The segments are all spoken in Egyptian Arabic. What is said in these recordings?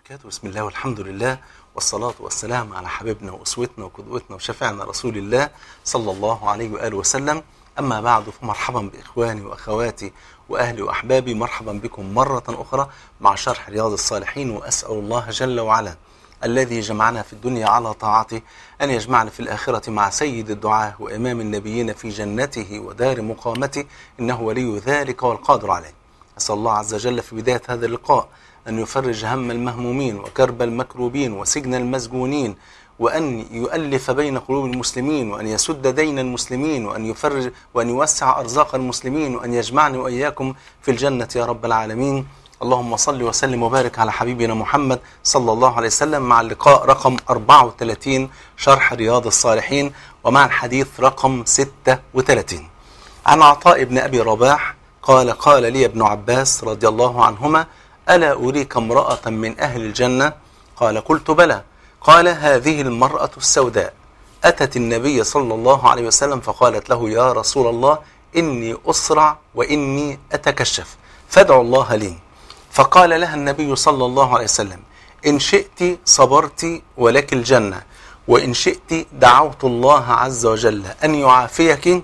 وبركاته بسم الله والحمد لله والصلاة والسلام على حبيبنا وأسوتنا وقدوتنا وشفيعنا رسول الله صلى الله عليه وآله وسلم أما بعد فمرحبا بإخواني وأخواتي وأهلي وأحبابي مرحبا بكم مرة أخرى مع شرح رياض الصالحين وأسأل الله جل وعلا الذي جمعنا في الدنيا على طاعته أن يجمعنا في الآخرة مع سيد الدعاة وإمام النبيين في جنته ودار مقامته إنه ولي ذلك والقادر عليه أسأل الله عز وجل في بداية هذا اللقاء أن يفرج هم المهمومين وكرب المكروبين وسجن المسجونين وأن يؤلف بين قلوب المسلمين وأن يسد دين المسلمين وأن يفرج وأن يوسع أرزاق المسلمين وأن يجمعني وإياكم في الجنة يا رب العالمين اللهم صل وسلم وبارك على حبيبنا محمد صلى الله عليه وسلم مع اللقاء رقم 34 شرح رياض الصالحين ومع الحديث رقم 36 عن عطاء بن أبي رباح قال قال لي ابن عباس رضي الله عنهما ألا أريك امرأة من أهل الجنة قال قلت بلى قال هذه المرأة السوداء أتت النبي صلى الله عليه وسلم فقالت له يا رسول الله إني أسرع وإني أتكشف فادعوا الله لي فقال لها النبي صلى الله عليه وسلم إن شئت صبرت ولك الجنة وإن شئت دعوت الله عز وجل أن يعافيك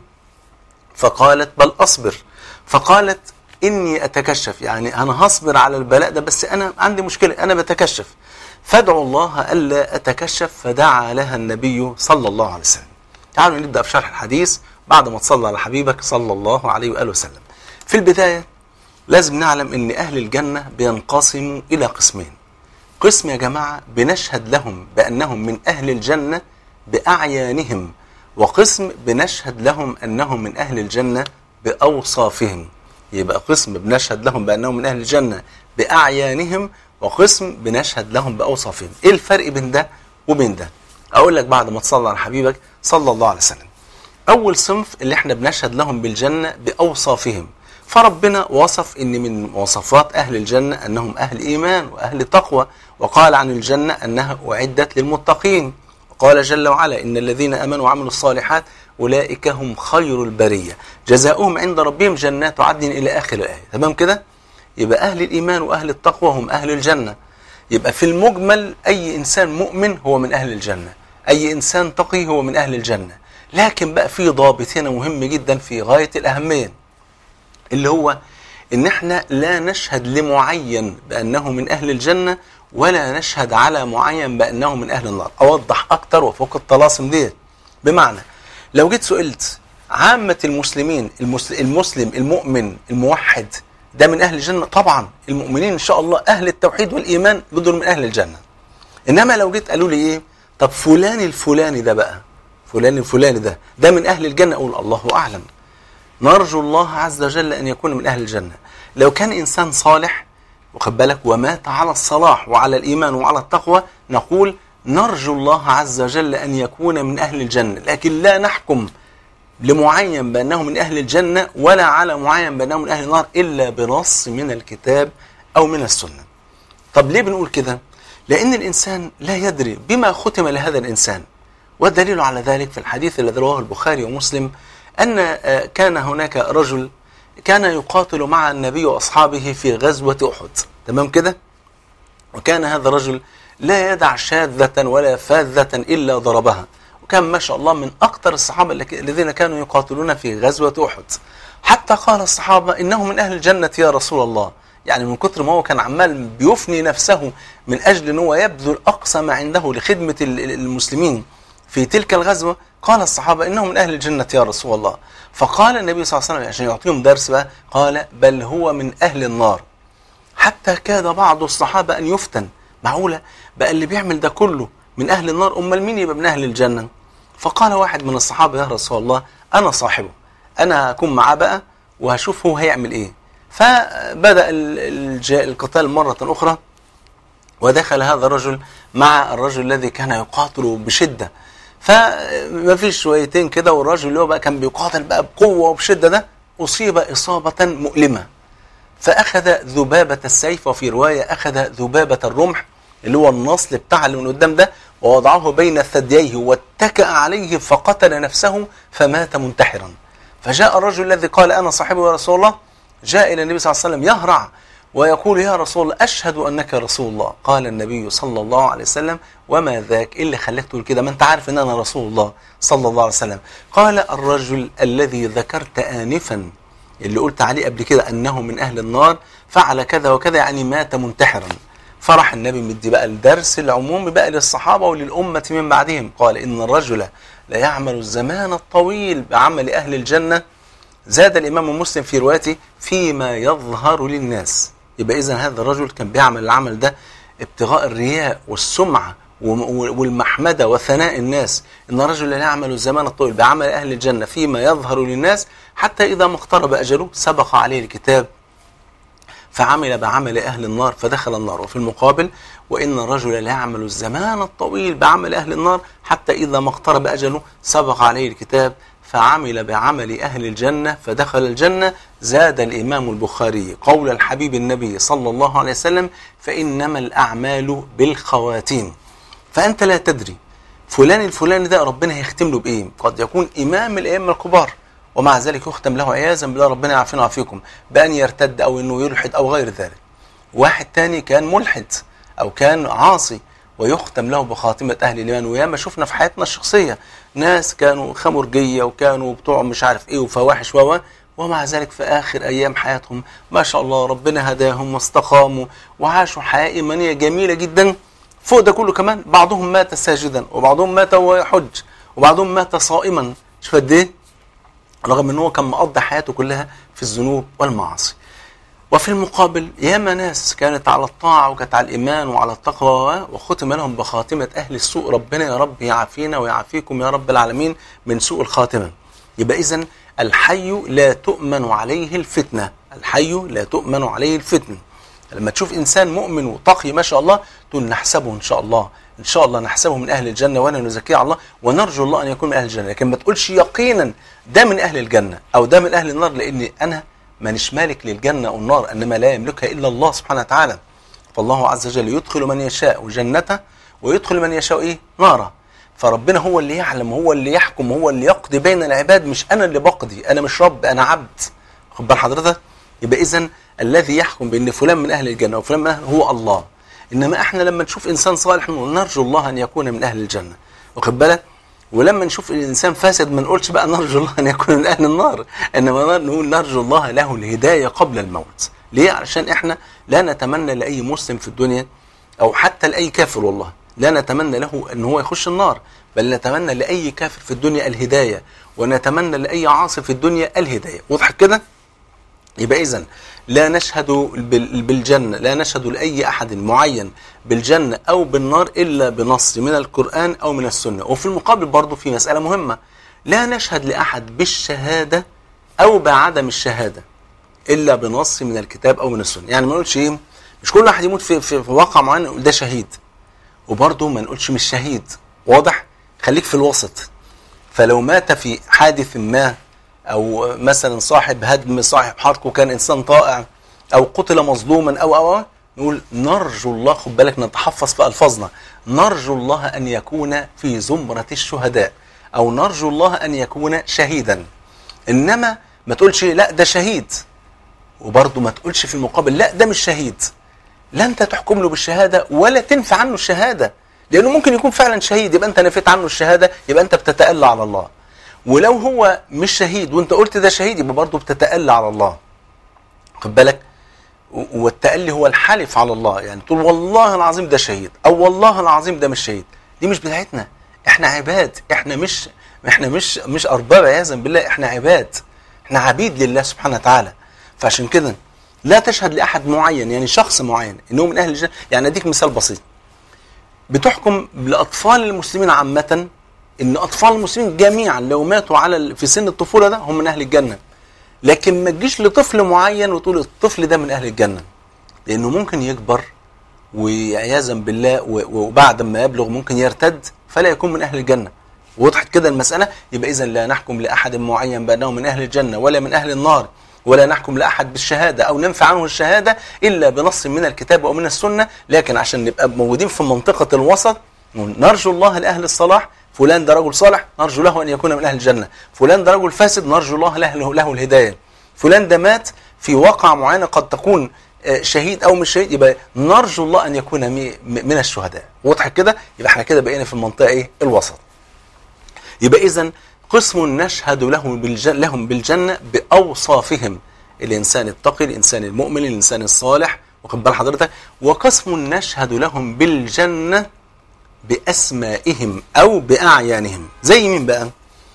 فقالت بل أصبر فقالت إني أتكشف يعني أنا هصبر على البلاء ده بس أنا عندي مشكلة أنا بتكشف فادعوا الله ألا أتكشف فدعا لها النبي صلى الله عليه وسلم تعالوا نبدأ في شرح الحديث بعد ما تصلى على حبيبك صلى الله عليه وآله وسلم في البداية لازم نعلم أن أهل الجنة بينقسموا إلى قسمين قسم يا جماعة بنشهد لهم بأنهم من أهل الجنة بأعيانهم وقسم بنشهد لهم أنهم من أهل الجنة بأوصافهم يبقى قسم بنشهد لهم بأنهم من أهل الجنة بأعيانهم وقسم بنشهد لهم بأوصافهم إيه الفرق بين ده وبين ده أقول لك بعد ما تصلى على حبيبك صلى الله عليه وسلم أول صنف اللي احنا بنشهد لهم بالجنة بأوصافهم فربنا وصف ان من مواصفات اهل الجنة انهم اهل ايمان واهل تقوى وقال عن الجنة انها اعدت للمتقين وقال جل وعلا ان الذين امنوا وعملوا الصالحات اولئك هم خير البرية جزاؤهم عند ربهم جنات عدن الى اخر الايه تمام كده يبقى اهل الايمان واهل التقوى هم اهل الجنة يبقى في المجمل اي انسان مؤمن هو من اهل الجنة اي انسان تقي هو من اهل الجنة لكن بقى في ضابط هنا مهم جدا في غاية الاهمية اللي هو ان احنا لا نشهد لمعين بانه من اهل الجنة ولا نشهد على معين بانه من اهل النار اوضح اكتر وفوق الطلاسم ديت بمعنى لو جيت سئلت عامة المسلمين المسلم, المسلم المؤمن الموحد ده من اهل الجنة طبعا المؤمنين ان شاء الله اهل التوحيد والايمان بدون من اهل الجنة انما لو جيت قالوا لي ايه طب فلان الفلاني ده بقى فلان الفلاني ده ده من اهل الجنة اقول الله اعلم نرجو الله عز وجل أن يكون من أهل الجنة لو كان إنسان صالح وخد بالك ومات على الصلاح وعلى الإيمان وعلى التقوى نقول نرجو الله عز وجل أن يكون من أهل الجنة لكن لا نحكم لمعين بأنه من أهل الجنة ولا على معين بأنه من أهل النار إلا بنص من الكتاب أو من السنة طب ليه بنقول كده لأن الإنسان لا يدري بما ختم لهذا الإنسان والدليل على ذلك في الحديث الذي رواه البخاري ومسلم أن كان هناك رجل كان يقاتل مع النبي وأصحابه في غزوة أحد تمام كده وكان هذا الرجل لا يدع شاذة ولا فاذة إلا ضربها وكان ما شاء الله من أكثر الصحابة الذين كانوا يقاتلون في غزوة أحد حتى قال الصحابة إنه من أهل الجنة يا رسول الله يعني من كتر ما هو كان عمال بيفني نفسه من أجل أن هو يبذل أقصى ما عنده لخدمة المسلمين في تلك الغزوة قال الصحابة إنه من أهل الجنة يا رسول الله فقال النبي صلى الله عليه وسلم عشان يعطيهم درس بقى قال بل هو من أهل النار حتى كاد بعض الصحابة أن يفتن معقولة بقى اللي بيعمل ده كله من أهل النار أمال مين يبقى من أهل الجنة فقال واحد من الصحابة يا رسول الله أنا صاحبه أنا هكون معاه بقى وهشوف هو هيعمل إيه فبدأ القتال مرة أخرى ودخل هذا الرجل مع الرجل الذي كان يقاتل بشدة فما فيش شويتين كده والراجل اللي هو بقى كان بيقاتل بقى بقوة وبشدة ده أصيب إصابة مؤلمة فأخذ ذبابة السيف وفي رواية أخذ ذبابة الرمح اللي هو النصل بتاع اللي من قدام ده ووضعه بين ثدييه واتكأ عليه فقتل نفسه فمات منتحرا فجاء الرجل الذي قال أنا صاحبه يا رسول الله جاء إلى النبي صلى الله عليه وسلم يهرع ويقول يا رسول الله أشهد أنك رسول الله قال النبي صلى الله عليه وسلم وما ذاك إيه اللي خلاك تقول كده ما أنت عارف أن أنا رسول الله صلى الله عليه وسلم قال الرجل الذي ذكرت آنفا اللي قلت عليه قبل كده أنه من أهل النار فعل كذا وكذا يعني مات منتحرا فرح النبي مدي بقى الدرس العمومي بقى للصحابة وللأمة من بعدهم قال إن الرجل لا يعمل الزمان الطويل بعمل أهل الجنة زاد الإمام مسلم في روايته فيما يظهر للناس يبقى إذا هذا الرجل كان بيعمل العمل ده ابتغاء الرياء والسمعة والمحمدة وثناء الناس إن الرجل لا يعمل الزمان الطويل بعمل أهل الجنة فيما يظهر للناس حتى إذا ما اقترب أجله سبق عليه الكتاب فعمل بعمل أهل النار فدخل النار وفي المقابل وإن الرجل لا يعمل الزمان الطويل بعمل أهل النار حتى إذا ما اقترب أجله سبق عليه الكتاب فعمل بعمل أهل الجنة فدخل الجنة زاد الإمام البخاري قول الحبيب النبي صلى الله عليه وسلم فإنما الأعمال بالخواتيم فأنت لا تدري فلان الفلاني ده ربنا هيختم له بإيه قد يكون إمام الأئمة الكبار ومع ذلك يختم له عياذا بالله ربنا يعافينا ويعافيكم بأن يرتد أو أنه يلحد أو غير ذلك واحد تاني كان ملحد أو كان عاصي ويختم له بخاتمة أهل الإيمان وياما شفنا في حياتنا الشخصية ناس كانوا خمرجية وكانوا بتوع مش عارف إيه وفواحش و ومع ذلك في آخر أيام حياتهم ما شاء الله ربنا هداهم واستقاموا وعاشوا حياة إيمانية جميلة جدا فوق ده كله كمان بعضهم مات ساجدا وبعضهم مات ويحج وبعضهم مات صائما شوف قد إيه رغم ان هو كان مقضي حياته كلها في الذنوب والمعاصي وفي المقابل ياما ناس كانت على الطاعة وكانت على الإيمان وعلى التقوى وختم لهم بخاتمة أهل السوء ربنا يا رب يعافينا ويعافيكم يا رب العالمين من سوء الخاتمة يبقى إذا الحي لا تؤمن عليه الفتنة الحي لا تؤمن عليه الفتنة لما تشوف إنسان مؤمن وتقي ما شاء الله تقول نحسبه إن شاء الله إن شاء الله نحسبه من أهل الجنة ولا نزكيه على الله ونرجو الله أن يكون من أهل الجنة لكن ما تقولش يقينا ده من أهل الجنة أو ده من أهل النار لأن أنا مانيش مالك للجنة أو النار إنما لا يملكها إلا الله سبحانه وتعالى فالله عز وجل يدخل من يشاء جنته ويدخل من يشاء إيه نارا فربنا هو اللي يعلم هو اللي يحكم هو اللي يقضي بين العباد مش أنا اللي بقضي أنا مش رب أنا عبد خد بال حضرتك يبقى إذا الذي يحكم بأن فلان من أهل الجنة وفلان من أهل هو الله إنما إحنا لما نشوف إنسان صالح نرجو الله أن يكون من أهل الجنة واخد بالك ولما نشوف الإنسان فاسد ما نقولش بقى نرجو الله أن يكون من أهل النار إنما نقول نرجو الله له الهداية قبل الموت ليه؟ علشان إحنا لا نتمنى لأي مسلم في الدنيا أو حتى لأي كافر والله لا نتمنى له أن هو يخش النار بل نتمنى لأي كافر في الدنيا الهداية ونتمنى لأي عاصي في الدنيا الهداية واضح كده؟ يبقى إذن لا نشهد بالجنة لا نشهد لأي أحد معين بالجنة أو بالنار إلا بنص من القرآن أو من السنة وفي المقابل برضو في مسألة مهمة لا نشهد لأحد بالشهادة أو بعدم الشهادة إلا بنص من الكتاب أو من السنة يعني ما نقولش إيه مش كل واحد يموت في, في, في واقع معين نقول ده شهيد وبرضه ما نقولش مش شهيد واضح خليك في الوسط فلو مات في حادث ما او مثلا صاحب هدم صاحب حرق وكان انسان طائع او قتل مظلوما او او نقول نرجو الله خد بالك نتحفظ في الفاظنا نرجو الله ان يكون في زمره الشهداء او نرجو الله ان يكون شهيدا انما ما تقولش لا ده شهيد وبرضه ما تقولش في المقابل لا ده مش شهيد لا انت تحكم له بالشهاده ولا تنفي عنه الشهاده لانه ممكن يكون فعلا شهيد يبقى انت نفيت عنه الشهاده يبقى انت بتتألى على الله ولو هو مش شهيد وانت قلت ده شهيد يبقى برضه بتتألى على الله خد بالك والتألي هو الحلف على الله يعني تقول والله العظيم ده شهيد او والله العظيم ده مش شهيد دي مش بتاعتنا احنا عباد احنا مش احنا مش مش ارباب عياذا بالله احنا عباد احنا عبيد لله سبحانه وتعالى فعشان كده لا تشهد لاحد معين يعني شخص معين انه من اهل الجنه يعني اديك مثال بسيط بتحكم لاطفال المسلمين عامه ان اطفال المسلمين جميعا لو ماتوا على في سن الطفوله ده هم من اهل الجنه لكن ما تجيش لطفل معين وتقول الطفل ده من اهل الجنه لانه ممكن يكبر وعياذا بالله وبعد ما يبلغ ممكن يرتد فلا يكون من اهل الجنه وضحت كده المساله يبقى اذا لا نحكم لاحد معين بانه من اهل الجنه ولا من اهل النار ولا نحكم لاحد بالشهاده او ننفي عنه الشهاده الا بنص من الكتاب او من السنه لكن عشان نبقى موجودين في منطقه الوسط نرجو الله لاهل الصلاح فلان ده رجل صالح نرجو له أن يكون من أهل الجنة فلان ده رجل فاسد نرجو الله له, له الهداية فلان ده مات في واقع معينة قد تكون آه، شهيد او مش شهيد يبقى نرجو الله ان يكون مي- م- من الشهداء واضح كده يبقى احنا كده بقينا في المنطقه ايه الوسط يبقى اذا قسم نشهد لهم بالجنة, لهم بالجنة بأوصافهم الإنسان التقي الإنسان المؤمن الإنسان الصالح واخد بال حضرتك وقسم نشهد لهم بالجنة بأسمائهم أو بأعيانهم زي مين بقى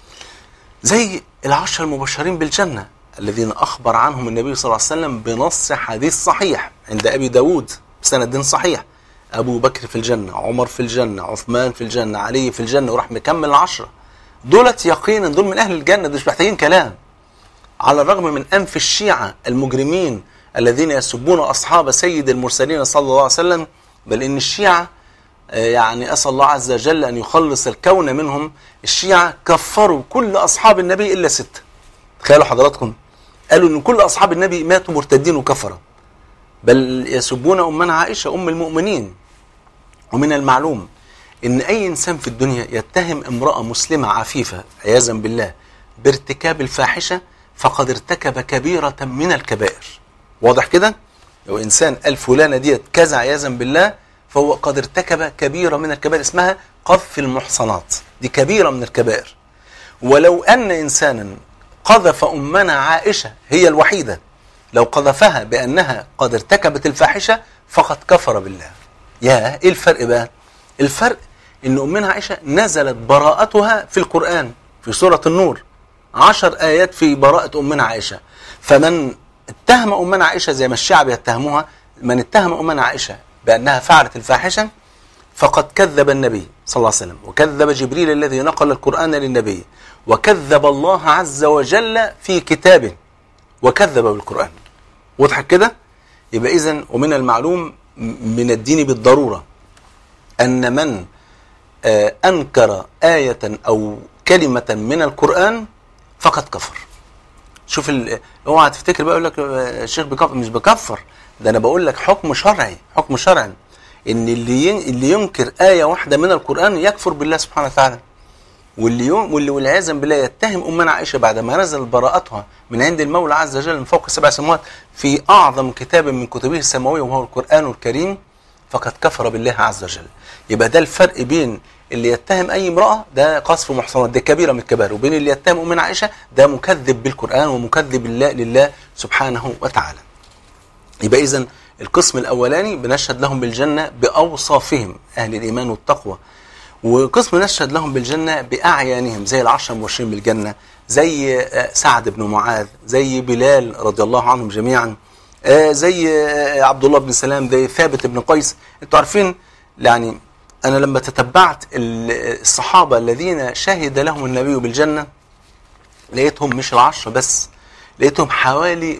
زي العشر المبشرين بالجنة الذين أخبر عنهم النبي صلى الله عليه وسلم بنص حديث صحيح عند أبي داود بسند صحيح أبو بكر في الجنة عمر في الجنة عثمان في الجنة علي في الجنة وراح مكمل العشرة دولت يقينا دول من أهل الجنة دول مش محتاجين كلام على الرغم من أنف الشيعة المجرمين الذين يسبون أصحاب سيد المرسلين صلى الله عليه وسلم بل إن الشيعة آه، يعني أسأل الله عز وجل أن يخلص الكون منهم الشيعة كفروا كل أصحاب النبي إلا ستة تخيلوا حضراتكم قالوا أن كل أصحاب النبي ماتوا مرتدين وكفرة بل يسبون أمنا عائشة أم المؤمنين ومن المعلوم ان اي انسان في الدنيا يتهم امراه مسلمه عفيفه عياذا بالله بارتكاب الفاحشه فقد ارتكب كبيره من الكبائر واضح كده لو انسان قال فلانه ديت كذا عياذا بالله فهو قد ارتكب كبيره من الكبائر اسمها قذف المحصنات دي كبيره من الكبائر ولو ان انسانا قذف امنا عائشه هي الوحيده لو قذفها بانها قد ارتكبت الفاحشه فقد كفر بالله يا ايه الفرق بقى الفرق ان امنا عائشه نزلت براءتها في القران في سوره النور عشر ايات في براءه امنا عائشه فمن اتهم امنا عائشه زي ما الشعب يتهموها من اتهم امنا عائشه بانها فعلت الفاحشه فقد كذب النبي صلى الله عليه وسلم وكذب جبريل الذي نقل القران للنبي وكذب الله عز وجل في كتابه وكذب بالقران واضح كده يبقى اذا ومن المعلوم من الدين بالضروره أن من آه، أنكر آية أو كلمة من القرآن فقد كفر شوف ال- اوعى تفتكر بقى يقول لك آه، الشيخ بكفر مش بكفر ده انا بقول لك حكم شرعي حكم شرعي ان اللي ين- اللي ينكر آية واحدة من القرآن يكفر بالله سبحانه وتعالى واللي يوم واللي والعياذا بالله يتهم امنا عائشه بعد ما نزل براءتها من عند المولى عز وجل من فوق سبع سماوات في اعظم كتاب من كتبه السماويه وهو القران الكريم فقد كفر بالله عز وجل يبقى ده الفرق بين اللي يتهم اي امراه ده قذف محصنات ده كبيره من الكبائر وبين اللي يتهم امنا عائشه ده مكذب بالقران ومكذب لله لله سبحانه وتعالى يبقى اذا القسم الاولاني بنشهد لهم بالجنه باوصافهم اهل الايمان والتقوى وقسم نشهد لهم بالجنه باعيانهم زي العشر المبشرين بالجنه زي آه، سعد بن معاذ زي بلال رضي الله عنهم جميعا آه، زي آه، عبد الله بن سلام زي ثابت بن قيس انتوا عارفين يعني انا لما تتبعت ال- الصحابه الذين شهد لهم النبي بالجنه لقيتهم مش العشرة بس لقيتهم حوالي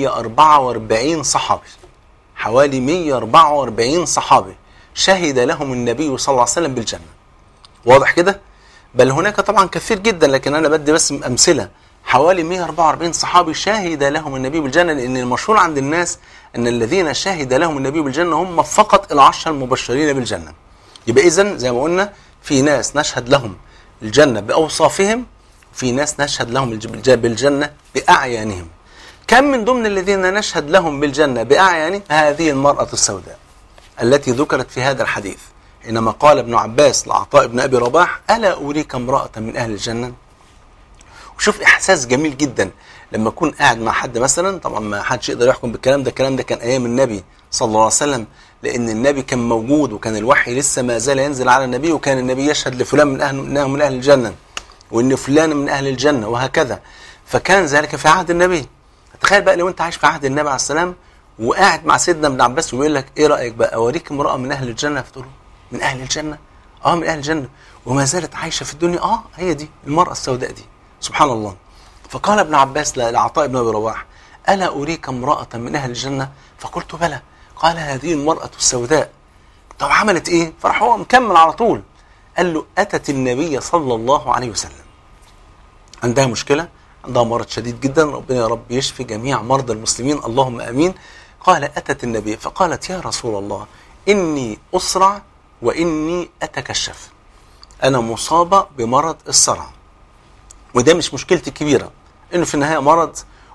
144 صحابي حوالي 144 صحابي شهد لهم النبي صلى الله عليه وسلم بالجنة واضح كده بل هناك طبعا كثير جدا لكن انا بدي بس امثله حوالي 144 صحابي شهد لهم النبي بالجنه لان المشهور عند الناس ان الذين شهد لهم النبي بالجنه هم فقط العشر المبشرين بالجنه يبقى اذا زي ما قلنا في ناس نشهد لهم الجنه باوصافهم في ناس نشهد لهم الج- بالج- بالجنه باعيانهم كم من ضمن الذين نشهد لهم بالجنه باعيانهم هذه المراه السوداء التي ذكرت في هذا الحديث حينما قال ابن عباس لعطاء بن ابي رباح الا اريك امراه من اهل الجنه وشوف احساس جميل جدا لما اكون قاعد مع حد مثلا طبعا ما حدش يقدر يحكم بالكلام ده الكلام ده كان ايام النبي صلى الله عليه وسلم لان النبي كان موجود وكان الوحي لسه ما زال ينزل على النبي وكان النبي يشهد لفلان من اهل انه من اهل الجنه وان فلان من اهل الجنه وهكذا فكان ذلك في عهد النبي تخيل بقى لو انت عايش في عهد النبي عليه السلام وقاعد مع سيدنا ابن عباس ويقول لك ايه رايك بقى اوريك امراه من اهل الجنه فتقول له من اهل الجنه اه من اهل الجنه وما زالت عايشه في الدنيا اه هي دي المراه السوداء دي سبحان الله فقال ابن عباس ل- لعطاء بن ابي رواح الا اريك امراه من اهل الجنه فقلت بلى قال هذه المراه السوداء طب عملت ايه فراح هو مكمل على طول قال له اتت النبي صلى الله عليه وسلم عندها مشكله عندها مرض شديد جدا ربنا يا رب يشفي جميع مرضى المسلمين اللهم امين قال اتت النبي فقالت يا رسول الله اني اسرع واني اتكشف انا مصابه بمرض الصرع وده مش مشكلتي الكبيره انه في النهايه مرض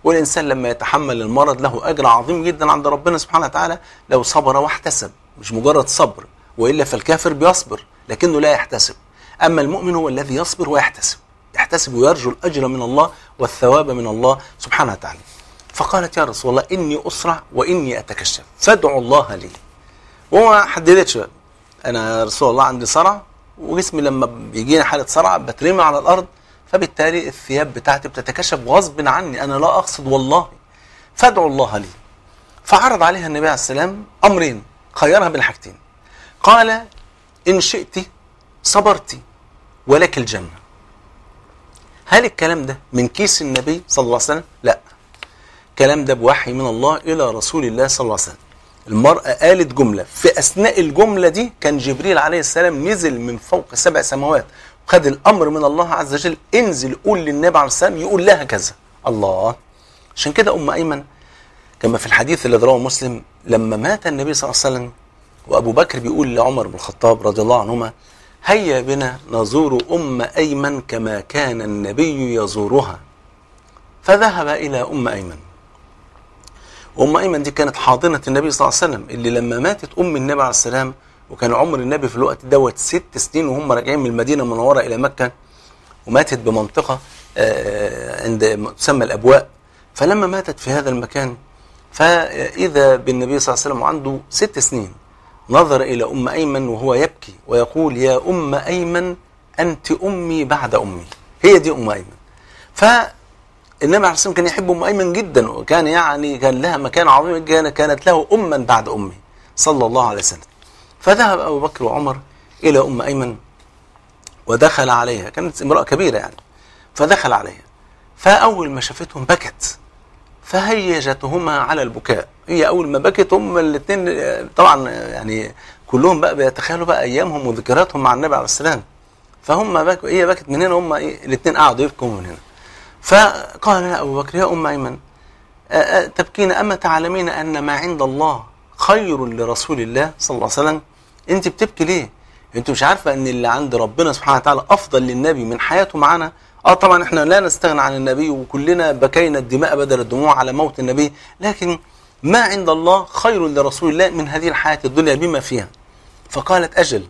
والإنسان لما يتحمل المرض له أجر عظيم جدا عند ربنا سبحانه وتعالى لو صبر واحتسب مش مجرد صبر وإلا فالكافر بيصبر لكنه لا يحتسب أما المؤمن هو الذي يصبر ويحتسب يحتسب ويرجو الأجر من الله والثواب من الله سبحانه وتعالى فقالت يا رسول الله إني أسرع وإني أتكشف فادعوا الله لي وما حددتش بقى. أنا يا رسول الله عندي صرع وجسمي لما بيجيني حالة صرع بترمي على الأرض فبالتالي الثياب بتاعتي بتتكشف غصب عني أنا لا أقصد والله فادعوا الله لي فعرض عليها النبي عليه السلام أمرين خيرها بين حاجتين قال إن شئت صبرت ولك الجنة هل الكلام ده من كيس النبي صلى الله عليه وسلم؟ لا الكلام ده بوحي من الله إلى رسول الله صلى الله عليه وسلم المرأة قالت جملة في أثناء الجملة دي كان جبريل عليه السلام نزل من فوق سبع سماوات وخد الأمر من الله عز وجل انزل قول للنبي عليه السلام يقول لها كذا الله عشان كده أم أيمن كما في الحديث الذي رواه مسلم لما مات النبي صلى الله عليه وسلم وأبو بكر بيقول لعمر بن الخطاب رضي الله عنهما هيا بنا نزور أم أيمن كما كان النبي يزورها فذهب إلى أم أيمن وأم أيمن دي كانت حاضنة النبي صلى الله عليه وسلم اللي لما ماتت أم النبي عليه السلام وكان عمر النبي في الوقت دوت ست سنين وهم راجعين من المدينة المنورة إلى مكة وماتت بمنطقة آه، عند تسمى الأبواء فلما ماتت في هذا المكان فإذا بالنبي صلى الله عليه وسلم وعنده ست سنين نظر إلى أم أيمن وهو يبكي ويقول يا أم أيمن أنت أمي بعد أمي هي دي أم أيمن فالنبي عليه الصلاة والسلام كان يحب أم أيمن جدا وكان يعني كان لها مكان عظيم كان كانت له أما بعد أمه صلى الله عليه وسلم فذهب أبو بكر وعمر إلى أم أيمن ودخل عليها كانت امرأة كبيرة يعني فدخل عليها فأول ما شافتهم بكت فهيجتهما على البكاء هي أول ما بكت هم الاثنين طبعا يعني كلهم بقى بيتخيلوا بقى أيامهم وذكرياتهم مع النبي عليه السلام فهم بكوا هي بكت من هنا هم إيه الاثنين قعدوا يبكوا من هنا فقال لها أبو بكر يا أم أيمن أ- أ- تبكين أما تعلمين أن ما عند الله خير لرسول الله صلى الله عليه وسلم أنت بتبكي ليه؟ أنت مش عارفة أن اللي عند ربنا سبحانه وتعالى أفضل للنبي من حياته معنا اه طبعا احنا لا نستغنى عن النبي وكلنا بكينا الدماء بدل الدموع على موت النبي لكن ما عند الله خير لرسول الله من هذه الحياة الدنيا بما فيها فقالت أجل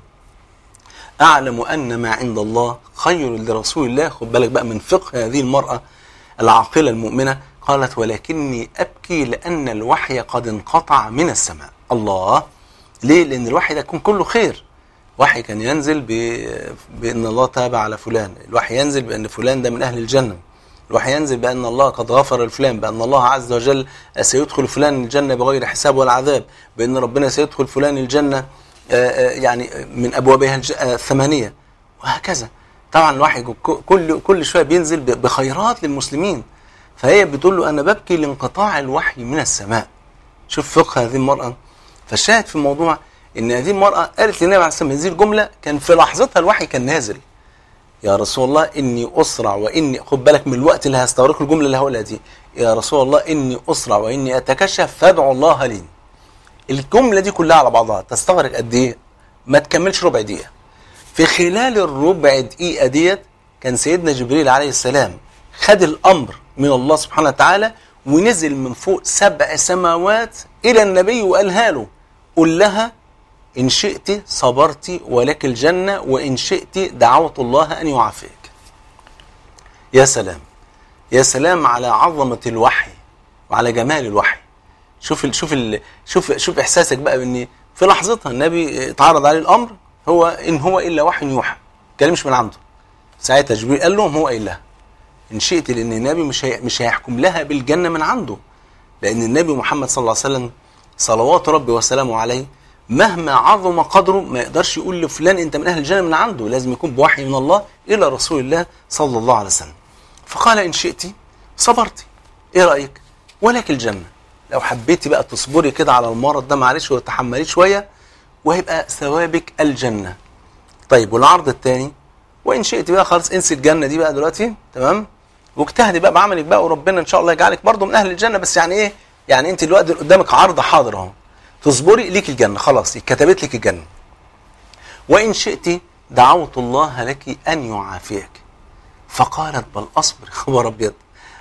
أعلم أن ما عند الله خير لرسول الله خد بالك بقى من فقه هذه المرأة العاقلة المؤمنة قالت ولكني أبكي لأن الوحي قد انقطع من السماء الله ليه؟ لأن الوحي ده يكون كله خير وحي كان ينزل ب... بأن الله تاب على فلان الوحي ينزل بأن فلان ده من أهل الجنة الوحي ينزل بأن الله قد غفر لفلان بأن الله عز وجل سيدخل فلان الجنة بغير حساب ولا عذاب بأن ربنا سيدخل فلان الجنة آه، آه، يعني من أبوابها الج- آه، الثمانية وهكذا طبعا الوحي ك- كل كل شوية بينزل ب- بخيرات للمسلمين فهي بتقول له أنا ببكي لانقطاع الوحي من السماء شوف فقه هذه المرأة فالشاهد في الموضوع ان هذه المرأة قالت للنبي عليه الصلاة والسلام هذه الجملة كان في لحظتها الوحي كان نازل يا رسول الله اني اسرع واني خد بالك من الوقت اللي هستغرقه الجملة اللي هقولها دي يا رسول الله اني اسرع واني اتكشف فادعوا الله لي الجملة دي كلها على بعضها تستغرق قد ايه ما تكملش ربع دقيقة في خلال الربع دقيقة ديت كان سيدنا جبريل عليه السلام خد الأمر من الله سبحانه وتعالى ونزل من فوق سبع سماوات إلى النبي وقالها له قل لها إن شئت صبرت ولك الجنة وإن شئت دعوت الله أن يعافيك يا سلام يا سلام على عظمة الوحي وعلى جمال الوحي شوف ال شوف ال شوف شوف احساسك بقى بان في لحظتها النبي اتعرض عليه الامر هو ان هو الا وحي يوحى كلام مش من عنده ساعتها جبريل قال لهم هو قايل لها ان شئت لان النبي مش هي مش هيحكم لها بالجنه من عنده لان النبي محمد صلى الله عليه وسلم صلوات ربي وسلامه عليه مهما عظم قدره ما يقدرش يقول لفلان انت من اهل الجنه من عنده لازم يكون بوحي من الله الى رسول الله صلى الله عليه وسلم فقال ان شئت صبرت ايه رايك ولك الجنه لو حبيتي بقى تصبري كده على المرض ده معلش وتحمليه شويه وهيبقى ثوابك الجنه طيب والعرض الثاني وان شئت بقى خلاص انسي الجنه دي بقى دلوقتي تمام واجتهدي بقى بعملك بقى وربنا ان شاء الله يجعلك برضه من اهل الجنه بس يعني ايه يعني انت دلوقتي قدامك عرض حاضر اهو تصبري ليك الجنه خلاص كتبت لك الجنه وان شئت دعوت الله لك ان يعافيك فقالت بل اصبر خبر ابيض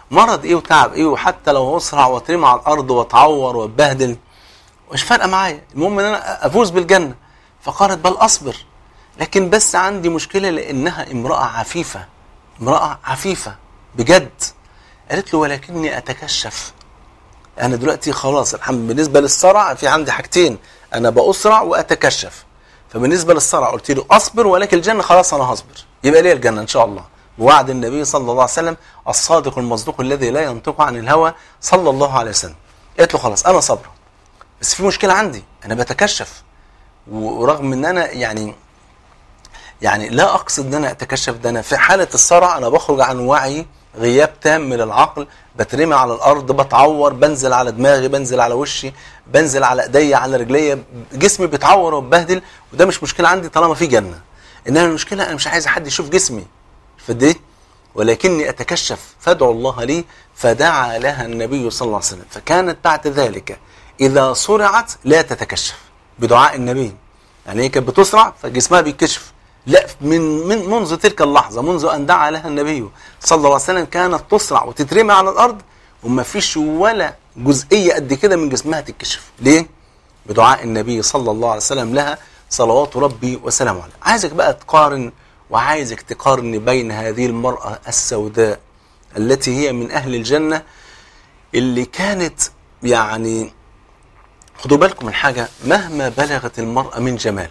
مرض ايه وتعب ايه وحتى لو اسرع واترمى على الارض واتعور واتبهدل مش فارقه معايا المهم ان انا افوز بالجنه فقالت بل اصبر لكن بس عندي مشكله لانها امراه عفيفه امراه عفيفه بجد قالت له ولكني اتكشف انا دلوقتي خلاص الحمد بالنسبه للصرع في عندي حاجتين انا باسرع واتكشف فبالنسبه للصرع قلت له اصبر ولكن الجنه خلاص انا هصبر يبقى ليه الجنه ان شاء الله بوعد النبي صلى الله عليه وسلم الصادق المصدوق الذي لا ينطق عن الهوى صلى الله عليه وسلم قالت له خلاص انا صابره بس في مشكله عندي انا بتكشف ورغم ان انا يعني يعني لا اقصد ان انا اتكشف ده انا في حاله الصرع انا بخرج عن وعي غياب تام من العقل بترمي على الارض بتعور بنزل على دماغي بنزل على وشي بنزل على ايديا على رجليا جسمي بيتعور وبهدل وده مش مشكله عندي طالما في جنه انما المشكله انا مش عايز حد يشوف جسمي فدي ولكني اتكشف فادعو الله لي فدعا لها النبي صلى الله عليه وسلم فكانت بعد ذلك اذا صرعت لا تتكشف بدعاء النبي يعني هي كانت بتسرع فجسمها بيتكشف لا من من منذ تلك اللحظه منذ ان دعا لها النبي صلى الله عليه وسلم كانت تسرع وتترمي على الارض وما فيش ولا جزئيه قد كده من جسمها تتكشف ليه بدعاء النبي صلى الله عليه وسلم لها صلوات ربي وسلامه عليه عايزك بقى تقارن وعايزك تقارن بين هذه المراه السوداء التي هي من اهل الجنه اللي كانت يعني خدوا بالكم من حاجه مهما بلغت المراه من جمال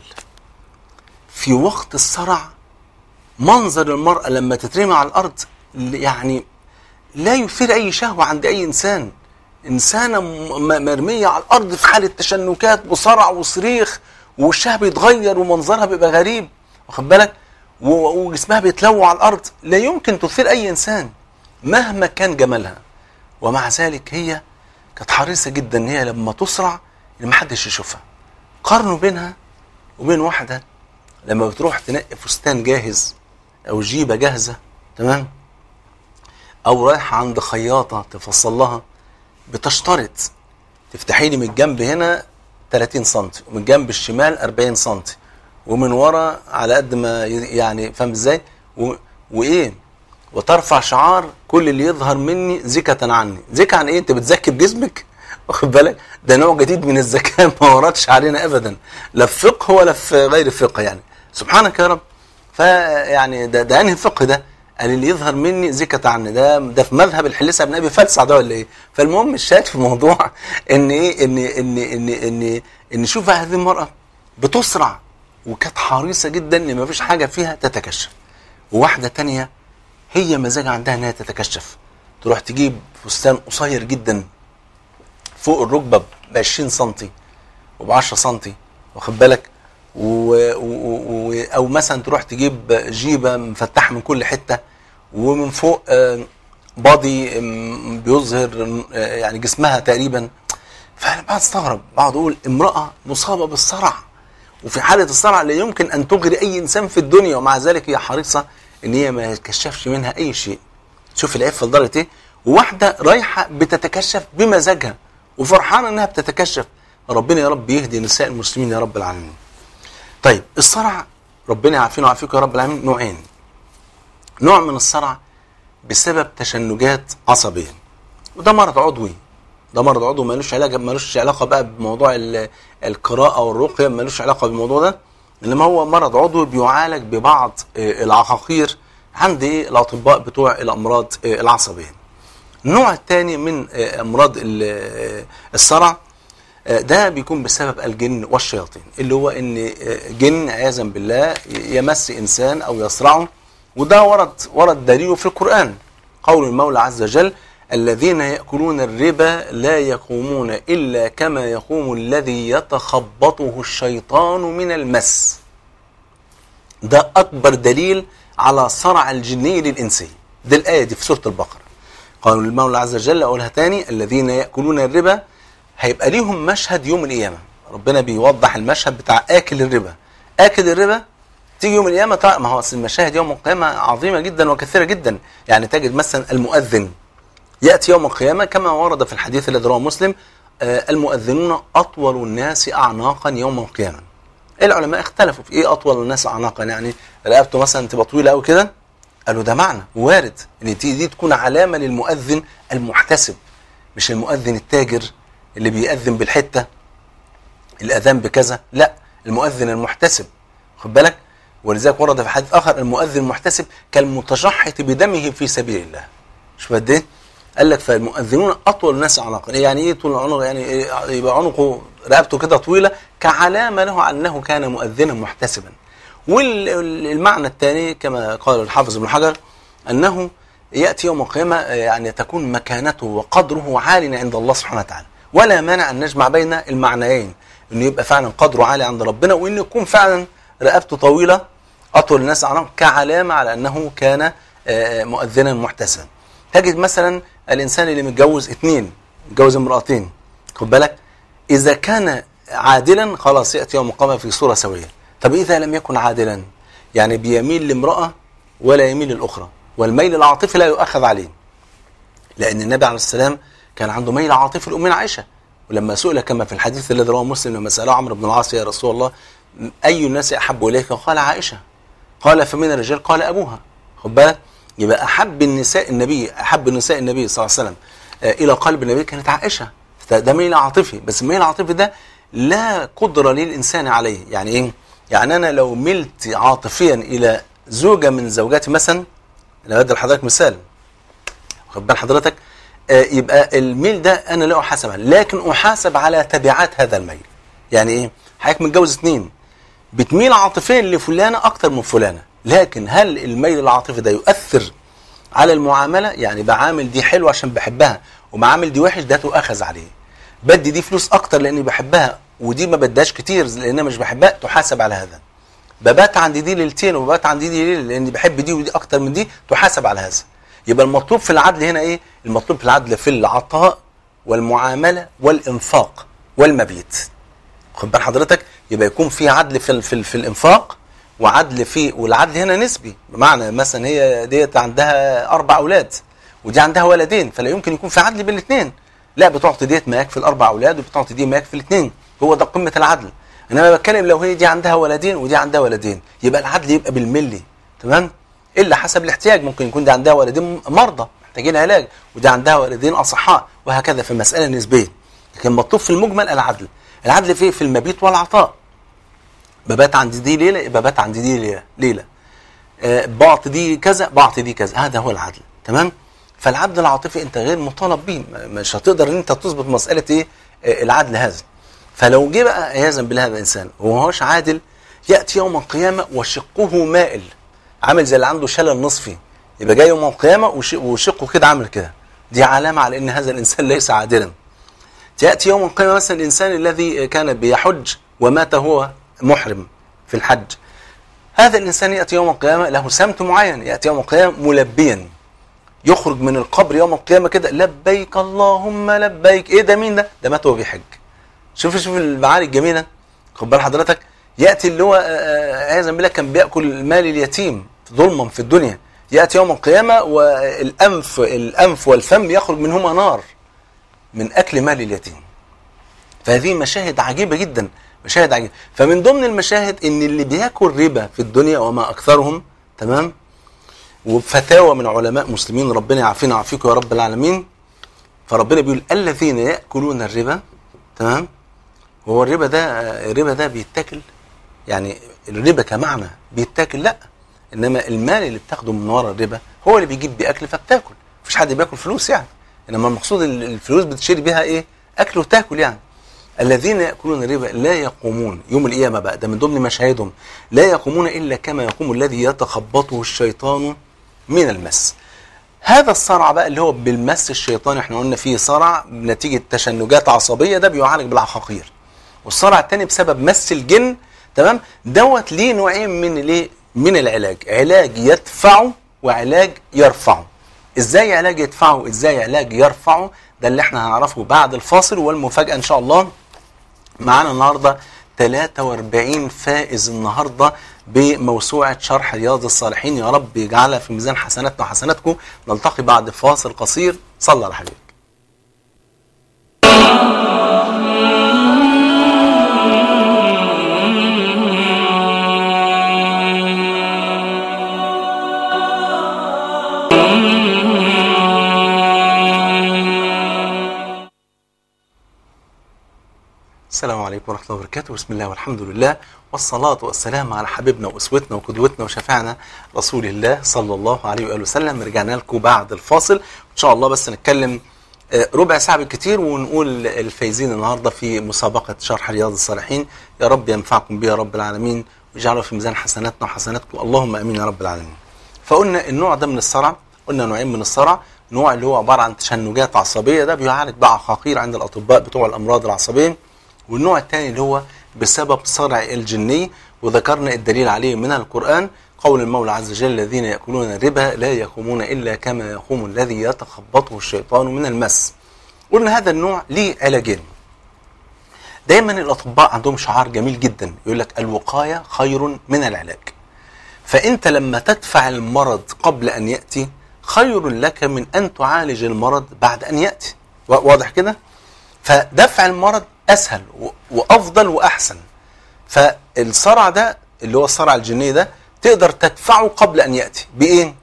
في وقت الصرع منظر المرأة لما تترمي على الأرض يعني لا يثير أي شهوة عند أي إنسان إنسانة مرمية على الأرض في حالة تشنكات وصرع وصريخ ووشها بيتغير ومنظرها بيبقى غريب واخد بالك وجسمها بيتلوى على الأرض لا يمكن تثير أي إنسان مهما كان جمالها ومع ذلك هي كانت حريصة جدا إن هي لما تسرع إن محدش يشوفها قارنوا بينها وبين واحدة لما بتروح تنقي فستان جاهز او جيبه جاهزه تمام او رايحه عند خياطه تفصل لها بتشترط تفتحي لي من الجنب هنا 30 سم ومن الجنب الشمال 40 سم ومن ورا على قد ما يعني فاهم ازاي و... وايه وترفع شعار كل اللي يظهر مني زكة عني زكة عن ايه انت بتزكي بجسمك واخد بالك ده نوع جديد من الزكاة ما وردش علينا ابدا لا في فقه ولا في غير فقه يعني سبحانك يا رب فيعني ده ده انهي فقه ده قال اللي يظهر مني زكة عني ده ده في مذهب الحليسة بن ابي فلسع ده ولا ايه فالمهم الشاهد في الموضوع ان ايه ان ان ان ان ان شوف هذه المرأة بتسرع وكانت حريصة جدا ان ما فيش حاجة فيها تتكشف وواحدة تانية هي مزاج عندها انها تتكشف تروح تجيب فستان قصير جدا فوق الركبة ب 20 سم وب 10 سم واخد بالك و... و... و... او مثلا تروح تجيب جيبه مفتحه من كل حته ومن فوق بادي بيظهر يعني جسمها تقريبا فانا بقعد استغرب بقعد اقول امراه مصابه بالصرع وفي حاله الصرع لا يمكن ان تغري اي انسان في الدنيا ومع ذلك هي حريصه ان هي ما يتكشفش منها اي شيء شوف العفه لدرجه ايه وواحده رايحه بتتكشف بمزاجها وفرحانه انها بتتكشف ربنا يا رب يهدي نساء المسلمين يا رب العالمين طيب الصرع ربنا يعافينا ويعافيكم يا رب العالمين نوعين نوع من الصرع بسبب تشنجات عصبيه وده مرض عضوي ده مرض عضوي ملوش علاقه ملوش علاقه بقى بموضوع القراءه والرقيه ملوش علاقه بالموضوع ده انما هو مرض عضوي بيعالج ببعض العقاقير عند ايه الاطباء بتوع الامراض العصبيه النوع الثاني من امراض الصرع ده بيكون بسبب الجن والشياطين اللي هو ان جن عياذا بالله يمس انسان او يصرعه وده ورد ورد دليله في القران قول المولى عز وجل الذين ياكلون الربا لا يقومون الا كما يقوم الذي يتخبطه الشيطان من المس ده اكبر دليل على صرع الجني للانسي ده الايه دي في سوره البقره قال المولى عز وجل اقولها تاني الذين ياكلون الربا هيبقى ليهم مشهد يوم القيامه ربنا بيوضح المشهد بتاع اكل الربا اكل الربا تيجي يوم القيامه طيب ما هو اصل المشاهد يوم القيامه عظيمه جدا وكثيره جدا يعني تجد مثلا المؤذن ياتي يوم القيامه كما ورد في الحديث الذي رواه مسلم آه المؤذنون اطول الناس اعناقا يوم القيامه العلماء اختلفوا في ايه اطول الناس اعناقا يعني رقبته مثلا تبقى طويله قوي كده قالوا ده معنى وارد ان دي, دي تكون علامه للمؤذن المحتسب مش المؤذن التاجر اللي بيأذن بالحته الاذان بكذا لا المؤذن المحتسب خد بالك ولذلك ورد في حديث اخر المؤذن المحتسب كالمتشحط بدمه في سبيل الله شوف قد ايه قال لك فالمؤذنون اطول الناس عنقا يعني ايه طول العنق يعني إيه يبقى عنقه رقبته كده طويله كعلامه له على انه كان مؤذنا محتسبا والمعنى الثاني كما قال الحافظ ابن حجر انه ياتي يوم القيامه يعني تكون مكانته وقدره عال عند الله سبحانه وتعالى ولا مانع ان نجمع بين المعنيين انه يبقى فعلا قدره عالي عند ربنا وانه يكون فعلا رقبته طويله اطول الناس عنقا كعلامه على انه كان آه، مؤذنا محتسبا تجد مثلا الانسان اللي متجوز اثنين متجوز امرأتين خد بالك اذا كان عادلا خلاص ياتي يوم القيامه في صوره سويه طب اذا لم يكن عادلا يعني بيميل لامراه ولا يميل للاخرى والميل العاطفي لا يؤخذ عليه لان النبي عليه السلام كان عنده ميل عاطفي لامنا عائشه ولما سئل كما في الحديث الذي رواه مسلم لما ساله عمرو بن العاص يا رسول الله اي الناس احب اليك قال عائشه قال فمن الرجال قال ابوها خد بالك يبقى احب النساء النبي احب النساء النبي صلى الله عليه وسلم آه، الى قلب النبي كانت عائشه ده ده ميل عاطفي بس الميل العاطفي ده لا قدره للانسان عليه يعني ايه يعني انا لو ملت عاطفيا الى زوجه من زوجاتي مثلا انا بدي لحضرتك مثال واخد بال حضرتك آه، يبقى الميل ده انا لا احاسب عليه لكن احاسب على تبعات هذا الميل يعني ايه حضرتك متجوز اثنين بتميل عاطفيا لفلانه اكتر من فلانه لكن هل الميل العاطفي ده يؤثر على المعامله يعني بعامل دي حلوه عشان بحبها وبعامل دي وحش ده تؤخذ عليه بدي دي فلوس اكتر لاني بحبها ودي ما بداش كتير لان مش بحبها تحاسب على هذا ببات عند دي ليلتين وببات عند دي ليله لاني بحب دي ودي اكتر من دي تحاسب على هذا يبقى المطلوب في العدل هنا ايه المطلوب في العدل في العطاء والمعامله والانفاق والمبيت خد بال حضرتك يبقى يكون في عدل في ال- في, ال- في الانفاق وعدل في والعدل هنا نسبي بمعنى مثلا هي ديت عندها اربع اولاد ودي عندها ولدين فلا يمكن يكون في عدل بين الاثنين لا بتعطي ديت ما يكفي الاربع اولاد وبتعطي دي ما يكفي الاثنين هو ده قمه العدل انما بتكلم لو هي دي عندها ولدين ودي عندها ولدين يبقى العدل يبقى بالملي تمام الا حسب الاحتياج ممكن يكون دي عندها ولدين مرضى محتاجين علاج ودي عندها ولدين اصحاء وهكذا في مساله نسبيه لكن المطلوب في المجمل العدل العدل فيه في المبيت والعطاء ببات عند دي ليله ببات عند دي ليله ليله آه، بعطي دي كذا بعطي دي كذا هذا هو العدل تمام فالعدل العاطفي انت غير مطالب به م- مش هتقدر ان انت تظبط مساله ايه آه، العدل هذا فلو جه بقى عياذا بالله هذا الانسان وما هوش عادل ياتي يوم القيامه وشقه مائل عامل زي اللي عنده شلل نصفي يبقى جاي يوم القيامه وش- وشقه كده عامل كده دي علامه على ان هذا الانسان ليس عادلا تأتي يوم القيامة مثلا الإنسان الذي كان بيحج ومات هو محرم في الحج هذا الإنسان يأتي يوم القيامة له سمت معين يأتي يوم القيامة ملبيا يخرج من القبر يوم القيامة كده لبيك اللهم لبيك إيه ده مين ده؟ ده مات وهو بيحج شوف شوف المعاني الجميلة خد بال حضرتك يأتي اللي هو آه، آه، عياذا بالله كان بيأكل مال اليتيم ظلما في الدنيا يأتي يوم القيامة والأنف الأنف والفم يخرج منهما نار من اكل مال اليتيم فهذه مشاهد عجيبه جدا مشاهد عجيبه فمن ضمن المشاهد ان اللي بياكل ربا في الدنيا وما اكثرهم تمام وفتاوى من علماء مسلمين ربنا يعافينا ويعافيكم يا رب العالمين فربنا بيقول الذين ياكلون الربا تمام هو الربا ده الربا ده بيتاكل يعني الربا كمعنى بيتاكل لا انما المال اللي بتاخده من ورا الربا هو اللي بيجيب بيه اكل فبتاكل مفيش حد بياكل فلوس يعني انما المقصود ال- الفلوس بتشتري بيها ايه اكل وتاكل يعني الذين ياكلون الربا لا يقومون يوم القيامه بقى ده من ضمن مشاهدهم لا يقومون الا كما يقوم الذي يتخبطه الشيطان من المس هذا الصرع بقى اللي هو بالمس الشيطاني احنا قلنا فيه صرع نتيجه تشنجات عصبيه ده بيعالج بالعقاقير والصرع الثاني بسبب مس الجن تمام دوت ليه نوعين من الايه من العلاج علاج يدفعه وعلاج يرفعه ازاي علاج يدفعه ازاي علاج يرفعه ده اللي احنا هنعرفه بعد الفاصل والمفاجاه ان شاء الله معانا النهارده 43 فائز النهارده بموسوعه شرح رياض الصالحين يا رب يجعلها في ميزان حسناتنا وحسناتكم نلتقي بعد فاصل قصير صلى على حبيبك السلام عليكم ورحمة الله وبركاته بسم الله والحمد لله والصلاة والسلام على حبيبنا وأسوتنا وقدوتنا وشفيعنا رسول الله صلى الله عليه وآله وسلم رجعنا لكم بعد الفاصل إن شاء الله بس نتكلم آه، ربع ساعة بالكتير ونقول الفايزين النهاردة في مسابقة شرح رياض الصالحين يا رب ينفعكم بها يا رب العالمين ويجعله في ميزان حسناتنا وحسناتكم اللهم أمين يا رب العالمين فقلنا النوع ده من الصرع قلنا نوعين من الصرع نوع اللي هو عبارة عن تشنجات عصبية ده بيعالج بعقاقير عند الأطباء بتوع الأمراض العصبية والنوع الثاني اللي هو بسبب صرع الجني وذكرنا الدليل عليه من القرآن قول المولى عز وجل الذين يأكلون الربا لا يقومون إلا كما يقوم الذي يتخبطه الشيطان من المس قلنا هذا النوع ليه علاجين دايما الأطباء عندهم شعار جميل جدا يقول لك الوقاية خير من العلاج فأنت لما تدفع المرض قبل أن يأتي خير لك من أن تعالج المرض بعد أن يأتي واضح كده فدفع المرض أسهل و- وأفضل وأحسن فالصرع ده اللي هو الصرع الجني ده تقدر تدفعه قبل أن يأتي بإيه؟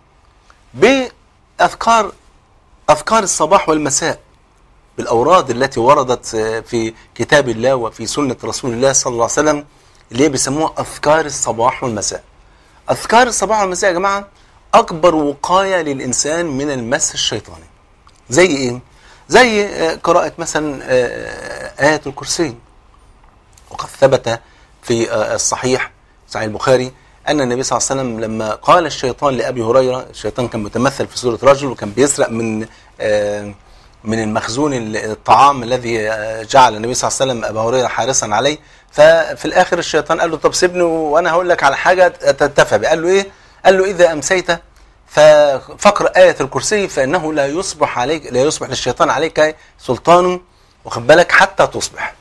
بأذكار أذكار الصباح والمساء بالأوراد التي وردت في كتاب الله وفي سنة رسول الله صلى الله عليه وسلم اللي هي بيسموها أذكار الصباح والمساء أذكار الصباح والمساء يا جماعة أكبر وقاية للإنسان من المس الشيطاني زي إيه؟ زي آه، قراءة مثلا آه، آية الكرسي وقد ثبت في آه، الصحيح صحيح البخاري أن النبي صلى الله عليه وسلم لما قال الشيطان لأبي هريرة الشيطان كان متمثل في صورة رجل وكان بيسرق من آه، من المخزون ال- الطعام الذي آه، جعل النبي صلى الله عليه وسلم أبا هريرة حارسا عليه ففي الآخر الشيطان قال له طب سيبني وأنا هقول لك على حاجة تتفق بها. قال له إيه؟ قال له إذا أمسيت ففقر آية الكرسي فإنه لا يصبح عليك لا يصبح للشيطان عليك سلطان واخد بالك حتى تصبح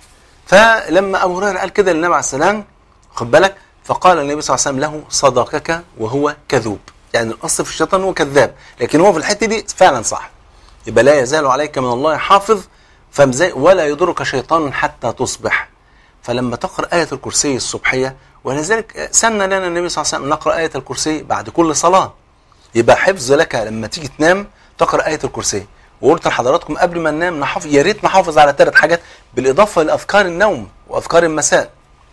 فلما أبو هريرة قال كده للنبي عليه السلام واخد بالك فقال النبي صلى الله عليه وسلم له صدقك وهو كذوب يعني الأصل في الشيطان هو كذاب لكن هو في الحتة دي فعلا صح يبقى لا يزال عليك من الله حافظ فمزي ولا يضرك شيطان حتى تصبح فلما تقرأ آية الكرسي الصبحية ولذلك سن لنا النبي صلى الله عليه وسلم نقرأ آية الكرسي بعد كل صلاة يبقى حفظ لك لما تيجي تنام تقرا ايه الكرسي وقلت لحضراتكم قبل ما ننام نحافظ يا ريت نحافظ على ثلاث حاجات بالاضافه لاذكار النوم واذكار المساء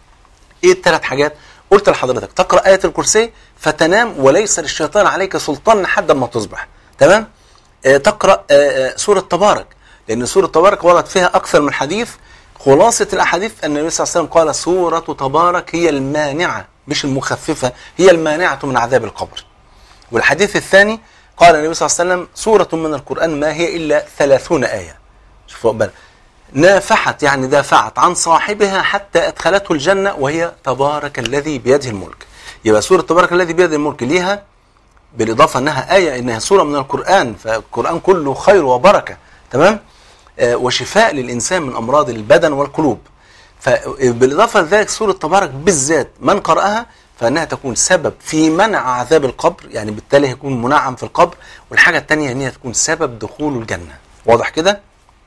ايه الثلاث حاجات قلت لحضرتك تقرا ايه الكرسي فتنام وليس للشيطان عليك سلطان لحد ما تصبح تمام آه تقرا آه آه سوره تبارك لان سوره تبارك ورد فيها اكثر من حديث خلاصه الاحاديث ان النبي صلى الله عليه وسلم قال سوره تبارك هي المانعه مش المخففه هي المانعه من عذاب القبر والحديث الثاني قال النبي صلى الله عليه وسلم سورة من القرآن ما هي إلا ثلاثون آية شوفوا بالك نافحت يعني دافعت عن صاحبها حتى أدخلته الجنة وهي تبارك الذي بيده الملك يبقى سورة تبارك الذي بيده الملك ليها بالإضافة أنها آية إنها سورة من القرآن فالقرآن كله خير وبركة تمام آه وشفاء للإنسان من أمراض البدن والقلوب فبالإضافة لذلك سورة تبارك بالذات من قرأها فانها تكون سبب في منع عذاب القبر يعني بالتالي هيكون منعم في القبر والحاجه الثانيه ان هي تكون سبب دخوله الجنه واضح كده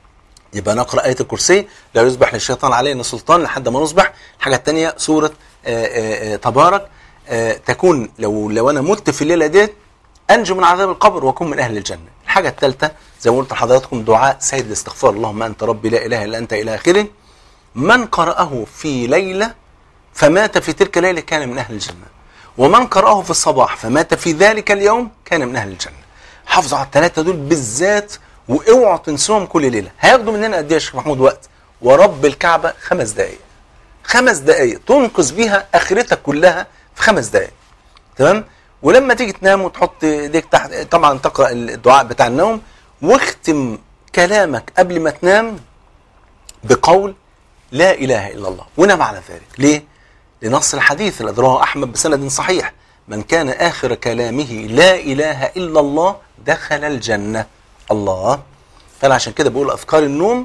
يبقى نقرا ايه الكرسي لا يصبح للشيطان علينا سلطان لحد ما نصبح الحاجه الثانيه سوره آآ آآ تبارك آآ تكون لو لو انا مت في الليله ديت انجو من عذاب القبر واكون من اهل الجنه الحاجه الثالثه زي ما قلت لحضراتكم دعاء سيد الاستغفار اللهم انت ربي لا اله الا انت الى اخره من قراه في ليله فمات في تلك الليلة كان من أهل الجنة ومن قرأه في الصباح فمات في ذلك اليوم كان من أهل الجنة حافظوا على الثلاثة دول بالذات واوعوا تنسوهم كل ليلة هياخدوا مننا قد ايه يا شيخ محمود وقت ورب الكعبة خمس دقايق خمس دقايق تنقذ بيها آخرتك كلها في خمس دقايق تمام ولما تيجي تنام وتحط ايديك تحت طبعا تقرأ الدعاء بتاع النوم واختم كلامك قبل ما تنام بقول لا إله إلا الله ونام على ذلك ليه؟ لنص الحديث الذي رواه أحمد بسند صحيح من كان آخر كلامه لا إله إلا الله دخل الجنة الله فأنا عشان كده بقول أذكار النوم